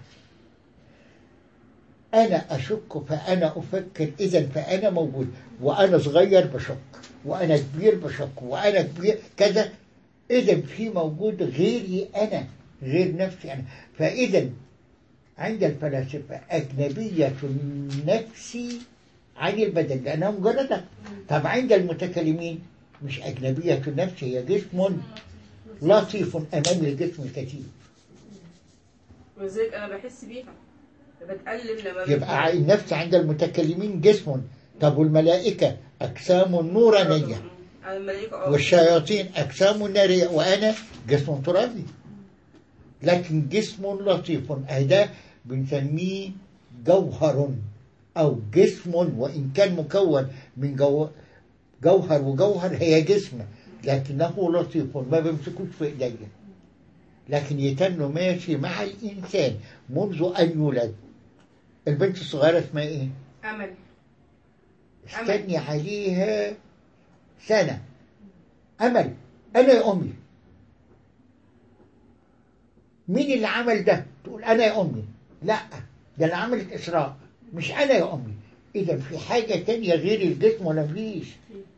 أنا أشك فأنا أفكر إذا فأنا موجود وأنا صغير بشك وأنا كبير بشك وأنا كبير كذا إذا في موجود غيري أنا غير نفسي أنا فإذا عند الفلاسفة أجنبية النفس عن البدن لأنها مجردة طب عند المتكلمين مش أجنبية النفس هي جسم لطيف أمام الجسم الكثيف ولذلك انا بحس بيها بتألم لما يبقى النفس عند المتكلمين جسم طب والملائكة أجسام نورانية على الملائكه اه والشياطين أجسام نارية وأنا جسم ترابي لكن جسم لطيف أي ده بنسميه جوهر أو جسم وإن كان مكون من جو جوهر وجوهر هي جسم لكنه لطيف ما بيمسكوش في إيديا لكن يتنه ماشي مع الإنسان منذ أن يولد البنت الصغيرة اسمها إيه؟ امل استني عليها سنة أمل أنا يا أمي مين اللي عمل ده؟ تقول أنا يا أمي لا ده اللي عملت إسراء مش أنا يا أمي إذا في حاجة تانية غير الجسم ولا مفيش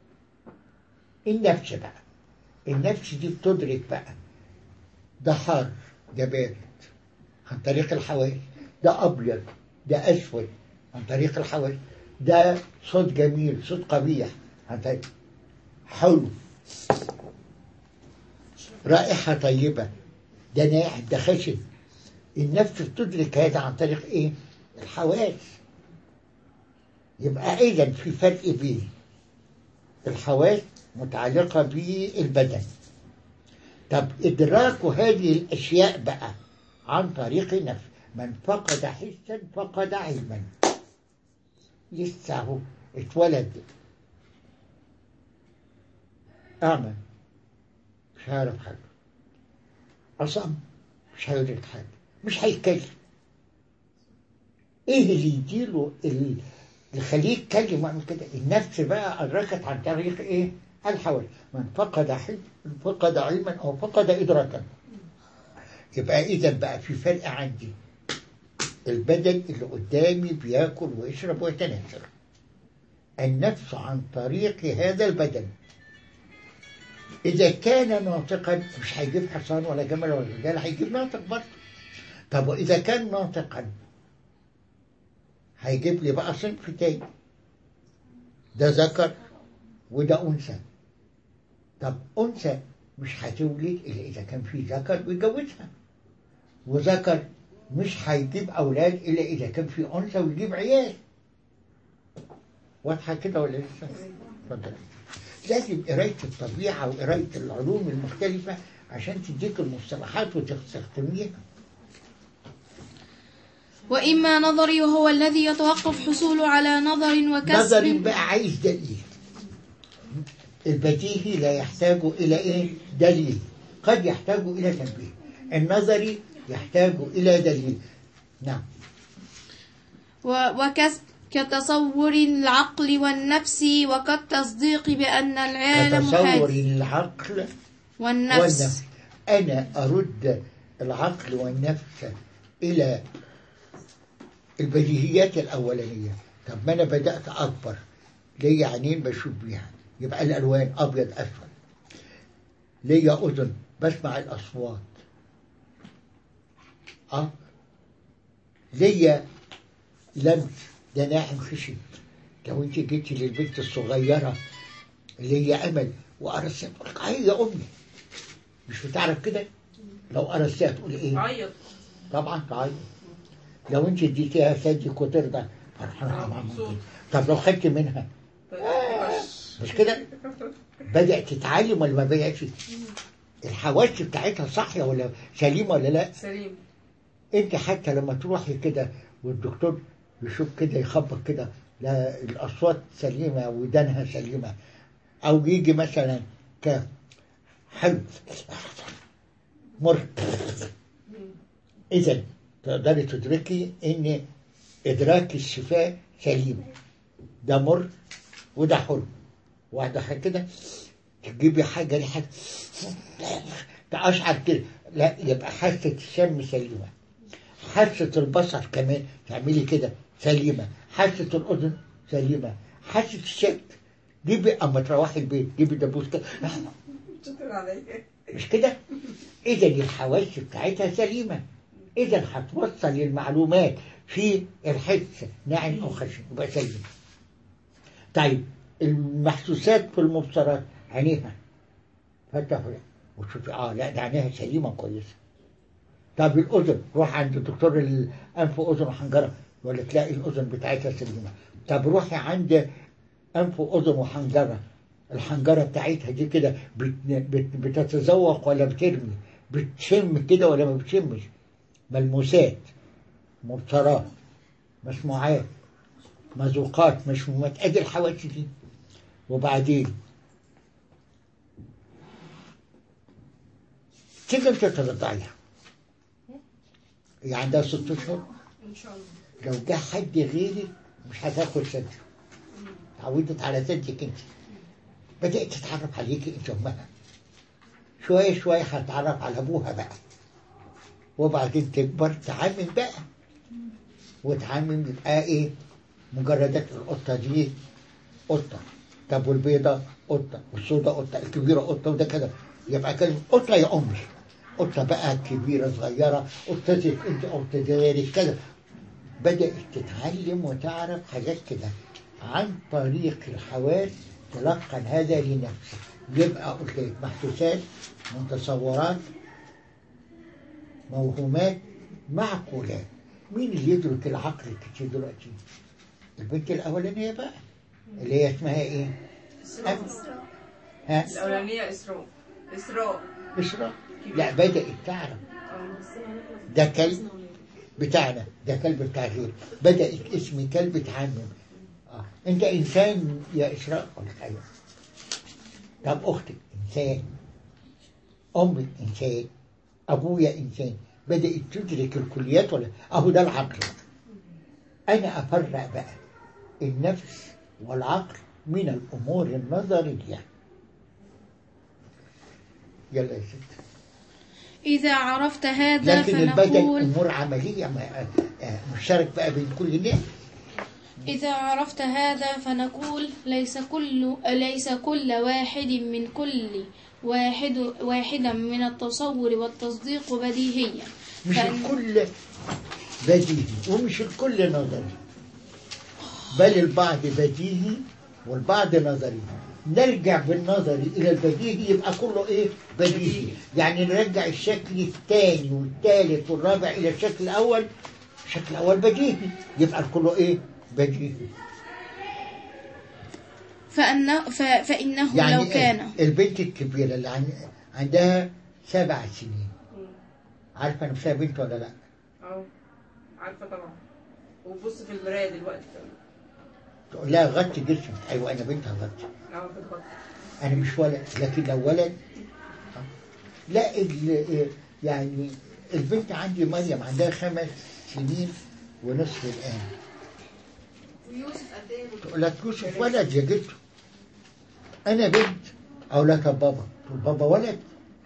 النفس بقى النفس دي بتدرك بقى ده حار ده بارد عن طريق الحواس ده أبيض ده أسود عن طريق الحواس ده صوت جميل صوت قبيح عن طريق حلو رائحة طيبة ده ناعم ده خشن النفس بتدرك هذا عن طريق ايه؟ الحواس يبقى اذا في فرق بين الحواس متعلقة بالبدن طب إدراك هذه الأشياء بقى عن طريق النفس من فقد حسا فقد علما لسه اهو اتولد أعمى مش هيعرف حاجة أصم مش هيدرك حاجة مش هيتكلم إيه اللي يديله ال- اللي يخليه يتكلم ويعمل كده النفس بقى أدركت عن طريق إيه الحواس من فقد حلم فقد علما أو فقد إدراكا يبقى إذا بقى في فرق عندي البدن اللي قدامي بياكل ويشرب ويتناسل النفس عن طريق هذا البدن إذا كان ناطقا مش هيجيب حصان ولا جمل ولا رجال هيجيب ناطق برضه طب وإذا كان ناطقا هيجيب لي بقى صنف تاني ده ذكر وده أنثى طب أنثى مش هتولد إلا إذا كان في ذكر ويجوزها وذكر مش هيجيب أولاد إلا إذا كان في أنثى ويجيب عيال واضحة كده ولا لسه؟ اتفضل لازم قراية الطبيعة وقراية العلوم المختلفة عشان تديك المصطلحات وتستخدميها وإما نظري وهو الذي يتوقف حصوله على نظر نظري وكسب بقى عايز دليل البديهي لا يحتاج إلى إيه؟ دليل قد يحتاج إلى تنبيه النظري يحتاج إلى دليل نعم و- وكسب كتصور العقل والنفس وكالتصديق بأن العالم كتصور حادث العقل والنفس والنفس أنا أرد العقل والنفس إلى البديهيات الأولانية طب ما أنا بدأت أكبر ليا عينين بشوف بيها يبقى الألوان أبيض أسود ليا أذن بسمع الأصوات أه ليا لمس ده ناعم خشن لو انت جيتي للبنت الصغيرة اللي هي أمل وأرسلت تقول لك أي يا أمي مش بتعرف كده لو أرسلت تقول إيه عيط طبعا تعيط لو انت اديتيها صدق وترضى فرحانة طبعا مبسوط. طب لو خدت منها مش كده بدأت تتعلم ولا ما بدأتش الحواس بتاعتها صاحية ولا سليمة ولا لا سليم انت حتى لما تروحي كده والدكتور يشوف كده يخبط كده لا الاصوات سليمه ودانها سليمه او يجي مثلا ك حلو مر اذا تقدري تدركي ان ادراك الشفاء سليم ده مر وده حلو واحده كده تجيبي حاجه ريحه تقشعر كده لا يبقى حاسه الشم سليمه حاسة البصر كمان تعملي كده سليمة حاسة الأذن سليمة حاسة الشك جيبي أما تروحي البيت جيبي دبوس كده شكرا عليك مش كده؟ إذا الحواس بتاعتها سليمة إذا هتوصل المعلومات في الحس ناعم أو خشن يبقى سليم طيب المحسوسات في المبصرات عينيها فتحوا وشوفي اه لا ده عينيها سليمة كويسة طب الأذن روح عند دكتور الأنف وأذن وحنجرة يقول لك لا الأذن بتاعتها سليمة طب روحي عند أنف وأذن وحنجرة الحنجرة بتاعتها دي كده بت- بت- بتتذوق ولا بترمي بتشم كده ولا ما بتشمش ملموسات مبصرات مسموعات مذوقات مشمومات ادي الحواس دي وبعدين تقدر تترضعيها هي عندها ست اشهر ان شاء الله لو جه حد غيري مش هتاخد صدر اتعودت على صدرك انت بدأت تتعرف عليكي انت امها شوية شوية هتتعرف على ابوها بقى وبعدين تكبر تعمم بقى وتعمم يبقى ايه مجردات القطة دي قطة طب والبيضة قطة والسوداء قطة الكبيرة قطة وده كده يبقى كلمة قطة يا أمي قطة بقى كبيرة صغيرة قطتك انت قطة غيرك كده بدأت تتعلم وتعرف حاجات كده عن طريق الحواس تلقن هذا لنفسه يبقى قلت لك محسوسات متصورات موهومات معقولات مين اللي يدرك العقل الكتير دلوقتي البنت الأولانية بقى اللي هي اسمها ايه إسراء. ها الأولانية إسراء إسراء إسراء لا بدأت تعرف آه. ده كلب بتاعنا ده كلب بتاع غير بدأت اسم كلب تعمم آه. انت انسان يا اسراء قلت ايوه طب اختك انسان امك انسان ابويا انسان بدأت تدرك الكليات ولا اهو ده العقل انا افرق بقى النفس والعقل من الامور النظريه يلا يا ست إذا عرفت هذا لكن البدن فنقول امور عمليه ما- آه، مشترك بقى بين كل الناس إذا عرفت هذا فنقول ليس كل ليس كل واحد من كل واحد واحدا من التصور والتصديق بديهيا مش فإن- الكل بديهي ومش الكل نظري بل البعض بديهي والبعض نظري نرجع بالنظري الى البديهي يبقى كله ايه بديهي يعني نرجع الشكل الثاني والثالث والرابع الى الشكل الاول الشكل الاول بديهي يبقى كله ايه بديهي فأن ف فإنه يعني لو إيه؟ كان البنت الكبيره اللي عن- عندها سبع سنين عارفه نفسها بنت ولا لا أه عارفه طبعا وبص في المرايه دلوقتي كمان تقول لها غطي جسمك ايوه انا بنت هغطي اه بتغطي انا مش ولد لكن لو ولد آه. لا ال- يعني البنت عندي مريم عندها خمس سنين ونصف الان ويوسف قد ايه تقول لك يوسف ولد يا جدو انا بنت اقول لك طب بابا تقول بابا ولد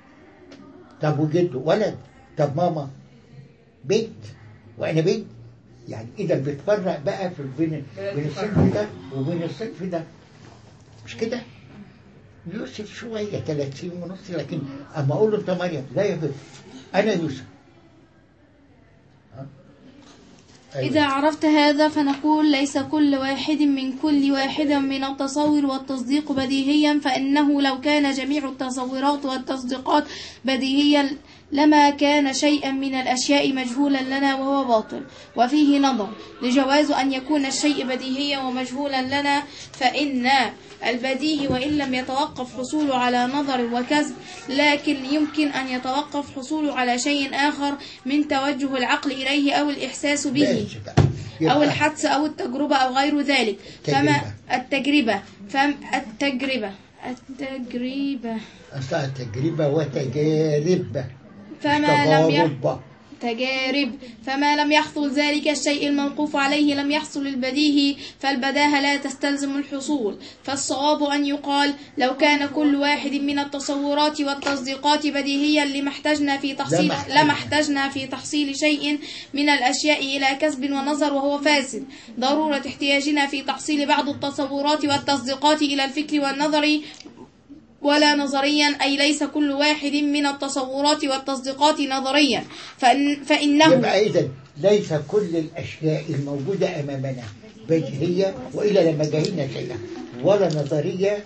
طب وجده ولد طب ماما بنت وانا بنت يعني اذا بتفرق بقى في بين بين الصنف ده وبين الصنف ده مش كده يوسف شويه 30 ونص لكن اما اقول له انت مريم لا يا بنت انا يوسف ها؟ أيوة. إذا عرفت هذا فنقول ليس كل واحد من كل واحد من التصور والتصديق بديهيا فإنه لو كان جميع التصورات والتصديقات بديهيا لما كان شيئا من الأشياء مجهولا لنا وهو باطل وفيه نظر لجواز أن يكون الشيء بديهيا ومجهولا لنا فإن البديهي وإن لم يتوقف حصوله على نظر وكذب لكن يمكن أن يتوقف حصوله على شيء آخر من توجه العقل إليه أو الإحساس به ماشي بقى. أو يبقى الحدس أو التجربة أو غير ذلك فما التجربة فم التجربة التجربة أصلها تجربة وتجارب فما لم يح... تجارب تجارب فما لم يحصل ذلك الشيء الموقوف عليه لم يحصل البديهي فالبداهة لا تستلزم الحصول فالصواب أن يقال لو كان كل واحد من التصورات والتصديقات بديهيا لما احتجنا في تحصيل لما احتجنا. لما احتجنا في تحصيل شيء من الأشياء إلى كسب ونظر وهو فاسد ضرورة احتياجنا في تحصيل بعض التصورات والتصديقات إلى الفكر والنظر ولا نظريا أي ليس كل واحد من التصورات والتصديقات نظريا فإن فإنه يبقى إذا ليس كل الأشياء الموجودة أمامنا بديهية وإلا لما جهلنا شيئا ولا نظرية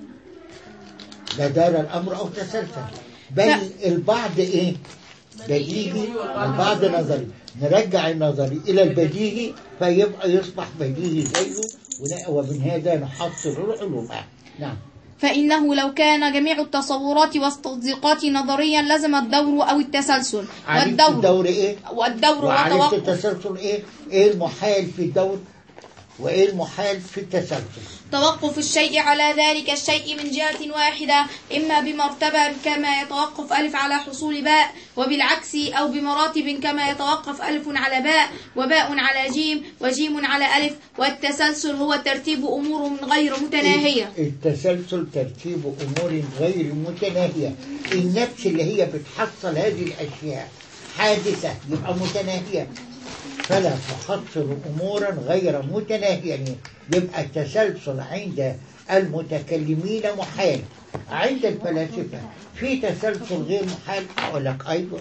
لا دار الأمر أو تسلسل بل البعض إيه؟ بديهي والبعض نظري نرجع النظري إلى البديهي فيبقى يصبح بديهي زيه ون- ومن هذا نحصل العلوم نعم فإنه لو كان جميع التصورات والتصديقات نظريا لزم الدور أو التسلسل عرفت والدور الدور إيه؟ والدور وعرفت وتوقف التسلسل ايه؟ ايه المحال في الدور وايه المحال في التسلسل؟ توقف الشيء على ذلك الشيء من جهة واحدة إما بمرتبة كما يتوقف ألف على حصول باء وبالعكس أو بمراتب كما يتوقف ألف على باء وباء على جيم وجيم على ألف والتسلسل هو ترتيب أمور من غير متناهية التسلسل ترتيب امور غير متناهيه، النفس اللي هي بتحصل هذه الاشياء حادثه يبقى متناهيه فلا تحصل امورا غير متناهيه يبقى التسلسل عند المتكلمين محال عند الفلاسفه في تسلسل غير محال اقول لك ايوه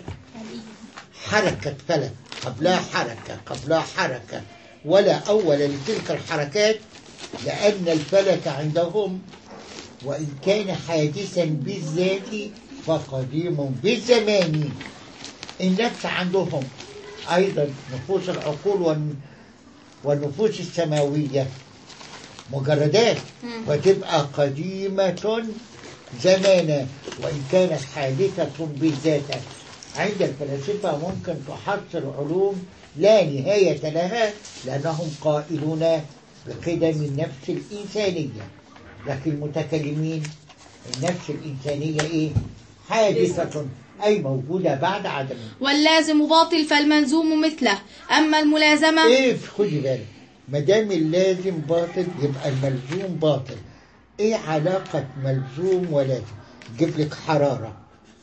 حركة فلك قبلها حركة قبلها حركة ولا أول لتلك الحركات لأن الفلك عندهم وإن كان حادثا بالذات فقديم بالزمان النفس عندهم أيضا نفوس العقول والن- والنفوس السماوية مجردات فتبقى قديمة زمانا وإن كانت حادثة بالذات عند الفلاسفة ممكن تحصل علوم لا نهاية لها لأنهم قائلون بقدم النفس الإنسانية لكن المتكلمين النفس الإنسانية إيه؟ حادثة أي موجودة بعد عدمها واللازم باطل فالملزوم مثله أما الملازمة ايه خدي بالك ما دام اللازم باطل يبقى الملزوم باطل ايه علاقة ملزوم ولازم جيب لك حرارة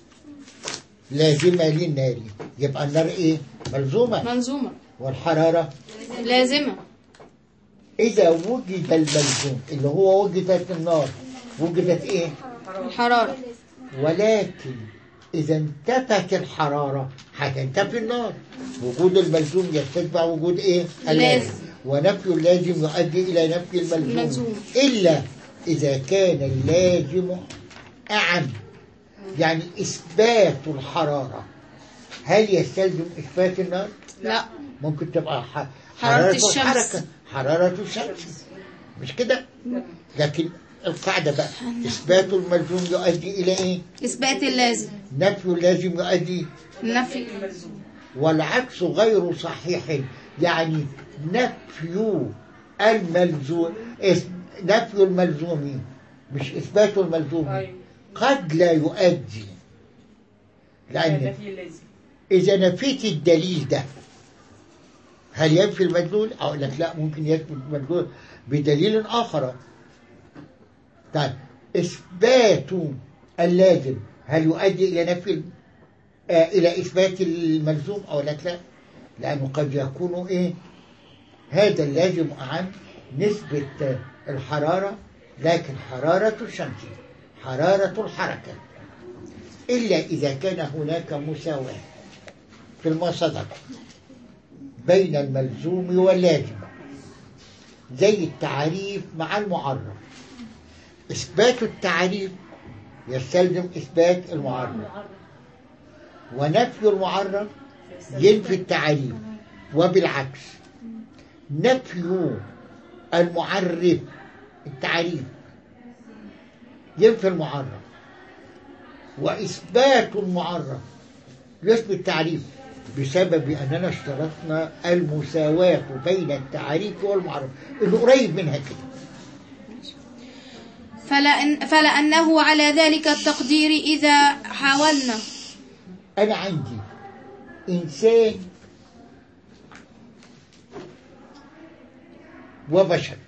لازمة للنار يبقى النار ايه ملزومة منظومة والحرارة لازمة اذا وجد الملزوم اللي هو وجدت النار وجدت ايه الحرارة ولكن إذا انتفت الحرارة هتنتفي النار وجود الملزوم يستتبع وجود إيه؟ اللازم. ونفي اللازم يؤدي إلى نفي الملزوم الملزوم. إلا إذا كان اللازم أعم يعني إثبات الحرارة هل يستلزم إثبات النار؟ لا ممكن تبقى ح- حرارة الشمس. الحركة حرارة الشمس مش كده؟ لكن القاعدة بقى إثبات الملزوم يؤدي إلى إيه؟ إثبات اللازم نفي اللازم يؤدي نفي والعكس غير صحيح يعني نفي الملزوم إث- نفي الملزوم مش إثبات الملزوم أيوة. قد لا يؤدي لأن نفي اللازم إذا نفيت الدليل ده هل ينفي المدلول؟ أقول لك لا ممكن يثبت المدلول بدليل آخر طيب إثبات اللازم هل يؤدي إلى نفي آه إلى إثبات الملزوم أو لك لا؟ لأنه قد يكون إيه؟ هذا اللازم عن نسبة آه، الحرارة لكن حرارة الشمس حرارة الحركة إلا إذا كان هناك مساواة في المصدر بين الملزوم واللازم زي التعريف مع المعرف إثبات التعريف يستلزم إثبات المعرف ونفي المعرف ينفي التعريف وبالعكس نفي المعرف التعريف ينفي المعرف وإثبات المعرف يثبت التعريف بسبب أننا اشترطنا المساواة بين التعريف والمعرف اللي قريب منها كده فلأن فلأنه على ذلك التقدير إذا حاولنا أنا عندي إنسان وبشر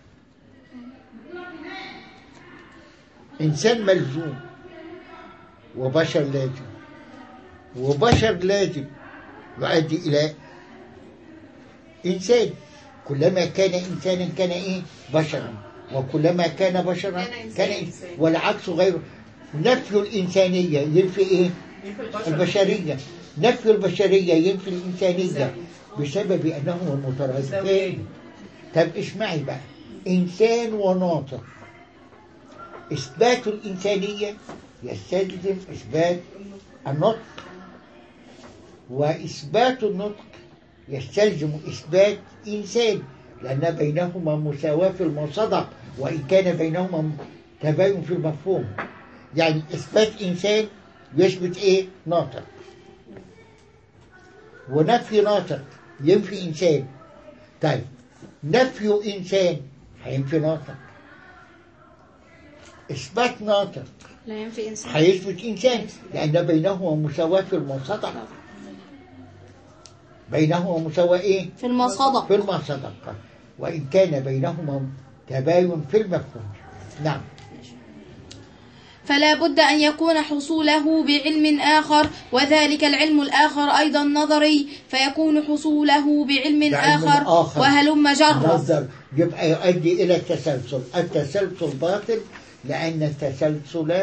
إنسان ملزوم وبشر لازم وبشر لازم يؤدي إلى إنسان كلما كان إنسانا كان إيه بشرا وكلما كان بشرا كان إنسان. كان إنسان والعكس غيره نفي الإنسانية ينفي إيه ينفي البشر البشرية نفي البشرية ينفي الإنسانية بسبب أنهما مترادفين مساويين. طب اسمعي بقى إنسان وناطق إثبات الإنسانية يستلزم إثبات النطق وإثبات النطق يستلزم إثبات إنسان لأن بينهما مساواة في المصدق وإن كان بينهما تباين في المفهوم يعني إثبات إنسان يثبت إيه؟ ناطق ونفي ناطق ينفي إنسان طيب نفي إنسان هينفي ناطق إثبات ناطق لا ينفي إنسان هيثبت إنسان لأن بينهما مساواة في المصدق بينهما مساواة إيه؟ في المصادق في المصدق وإن كان بينهما تباين في المفهوم نعم فلا بد أن يكون حصوله بعلم آخر وذلك العلم الآخر أيضا نظري فيكون حصوله بعلم بعلم آخر آخر. وهلم جرا مصدر يبقى يؤدي إلى التسلسل التسلسل باطل لأن التسلسل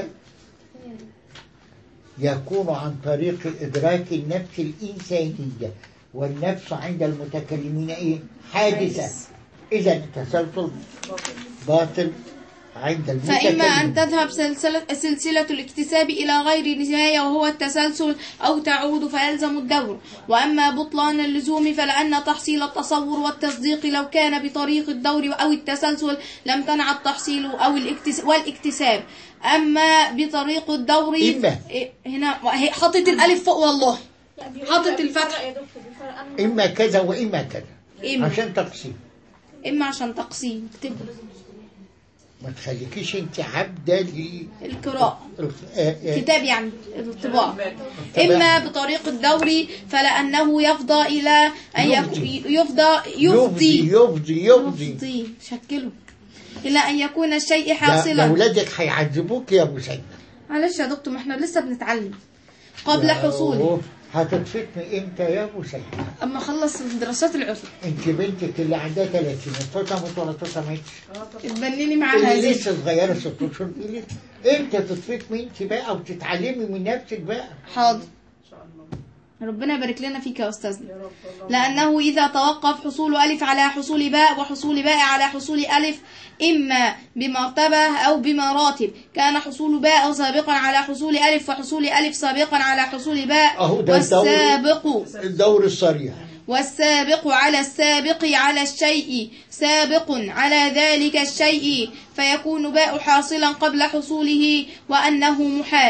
يكون عن طريق إدراك النفس الإنسانية والنفس عند المتكلمين إيه؟ حادثة إذا التسلسل باطل عند المتكلمين فإما أن تذهب سلسلة, سلسلة الاكتساب إلى غير نهاية وهو التسلسل أو تعود فيلزم الدور وأما بطلان اللزوم فلأن تحصيل التصور والتصديق لو كان بطريق الدور أو التسلسل لم تنع التحصيل أو الاكتس والاكتساب أما بطريق الدور إما. إيه، هنا هي حطت الألف فوق والله حطت الفتح إما كذا وإما كذا إما عشان تقسيم إما عشان تقسيم اكتبه ما تخليكيش أنت عبدة لل القراءة الخ- آه، آه، كتاب يعني الطباعة طباعة. إما بطريق الدور فلأنه يفضى إلى أن يفضي. يك- يفضى يفضي يفضي يفضي يفضي يفضي شكله إلى أن يكون الشيء ده حاصلا أولادك هيعذبوك يا أبو سيد معلش يا دكتور ما احنا لسه بنتعلم قبل يا حصوله أوه، هتتفتني امتى يا ابو سيد أما خلص الدراسات العليا انت بنتك اللي عندها 30 فطمت ولا طمتش اتبنيني مع اللي هذه لسه صغيره ست اشهر دي لسه. امتى تتفتني انت بقى وتتعلمي من نفسك بقى حاضر ربنا يبارك لنا فيك يا أستاذنا لأنه إذا توقف حصول ألف على حصول باء وحصول باء على حصول ألف إما بمرتبة أو بمراتب كان حصول باء سابقا على حصول ألف وحصول ألف سابقا على حصول باء أهو ده الدور. والسابق الدور الصريح والسابق على السابق على الشيء سابق على ذلك الشيء فيكون باء حاصلا قبل حصوله وأنه محال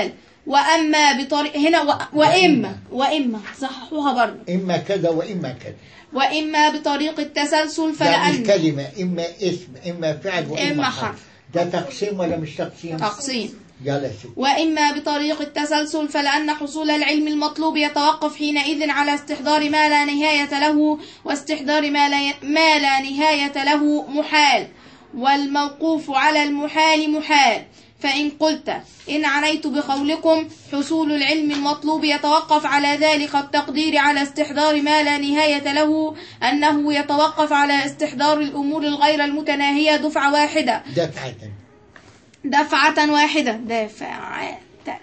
وأما بطريق هنا و... وإما وإما صححوها برضه إما كذا وإما كذا وإما بطريق التسلسل يعني فلأن الكلمة إما اسم إما فعل وإما إما حرف حرف. ده تقسيم ولا مش تقسيم؟ تقسيم يلا يا ستي وإما بطريق التسلسل فلأن حصول العلم المطلوب يتوقف حينئذ على استحضار ما لا نهاية له واستحضار ما لا, ما لا نهاية له محال والموقوف على المحال محال فإن قلت إن عنيت بقولكم حصول العلم المطلوب يتوقف على ذلك التقدير على استحضار ما لا نهاية له أنه يتوقف على استحضار الأمور الغير المتناهية دفعة واحدة دفعة دفعة واحدة دفعة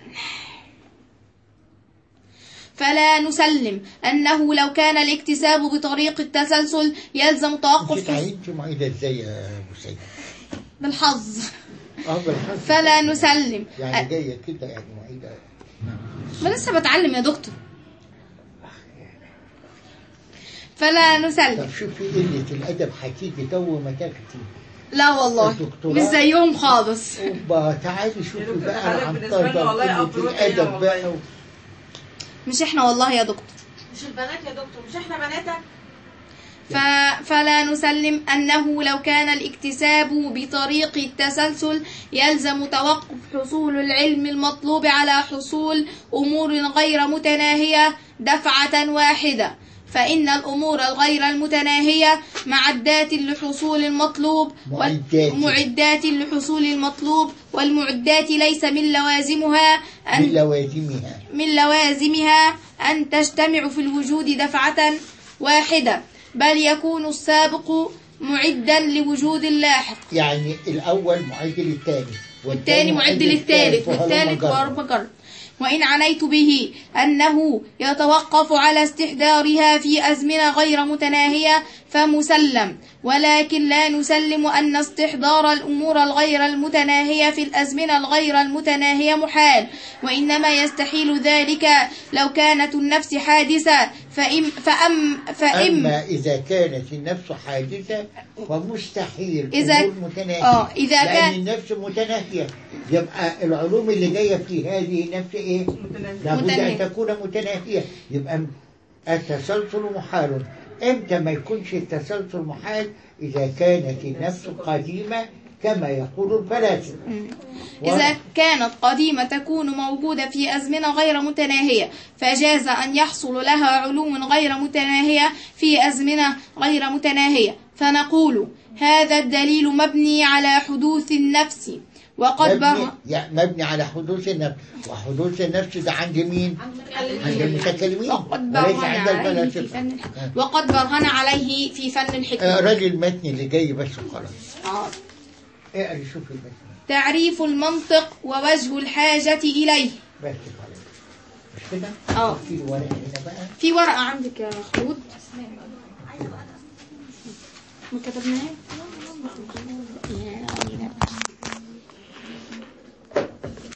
فلا نسلم أنه لو كان الاكتساب بطريق التسلسل يلزم أنت توقف تعينتي معيدة إزاي يا أبو سيد؟ بالحظ أه بالحظ فلا نسلم يعني جاية كده يعني معيدة ما لسه بتعلم يا دكتور فلا نسلم طب شوفي قلة الأدب هتيجي تو ما تاخدي لا والله الدكتوراه. مش زيهم خالص اوبا تعالي شوفي دكتور بقى حضرتك بالنسبة لنا العنطزة والله قلة أبروك إيه الأدب والله. بقى مش احنا والله يا دكتور مش البنات يا دكتور مش احنا بناتك ف... فلا نسلم أنه لو كان الاكتساب بطريق التسلسل يلزم توقف حصول العلم المطلوب على حصول أمور غير متناهية دفعة واحدة فإن الأمور الغير المتناهية معدات لحصول المطلوب وال- معدات. معدات لحصول المطلوب والمعدات ليس من لوازمها أن من لوازمها من لوازمها أن تجتمع في الوجود دفعة واحدة بل يكون السابق معدا لوجود اللاحق يعني الأول معد للثاني والثاني معد للثالث والثالث ورب جر وإن عنيت به أنه يتوقف على استحضارها في أزمنة غير متناهية فمسلم ولكن لا نسلم أن استحضار الأمور الغير المتناهية في الأزمنة الغير المتناهية محال وإنما يستحيل ذلك لو كانت النفس حادثة فإم فأم فإم أما إذا كانت النفس حادثة فمستحيل إذا- أمور متناهية آه، إذا لأن كان- النفس متناهية يبقى العلوم اللي جاية في هذه النفس إيه؟ متناهية. لابد متناهية. أن تكون متناهية يبقى التسلسل محال إمتى ما يكونش التسلسل محال إذا كانت النفس قديمة كما يقول الفلاسفة و- إذا كانت قديمة تكون موجودة في أزمنة غير متناهية فجاز أن يحصل لها علوم غير متناهية في أزمنة غير متناهية فنقول هذا الدليل مبني على حدوث النفس وقد مبني, بر... يعني مبني على حدوث النفس وحدوث النفس ده عند مين؟ عند المتكلمين وقد وليس برهن عند عليه في الفلاسفة فن الحكمة وقد برهن عليه في فن الحكمة اقرا لي المتن اللي جاي بس وخلاص آه. اقرا شوف المتن تعريف المنطق ووجه الحاجة إليه بس خلاص مش كده؟ آه. في ورقة هنا بقى في ورقة عندك يا خلود ما كتبناها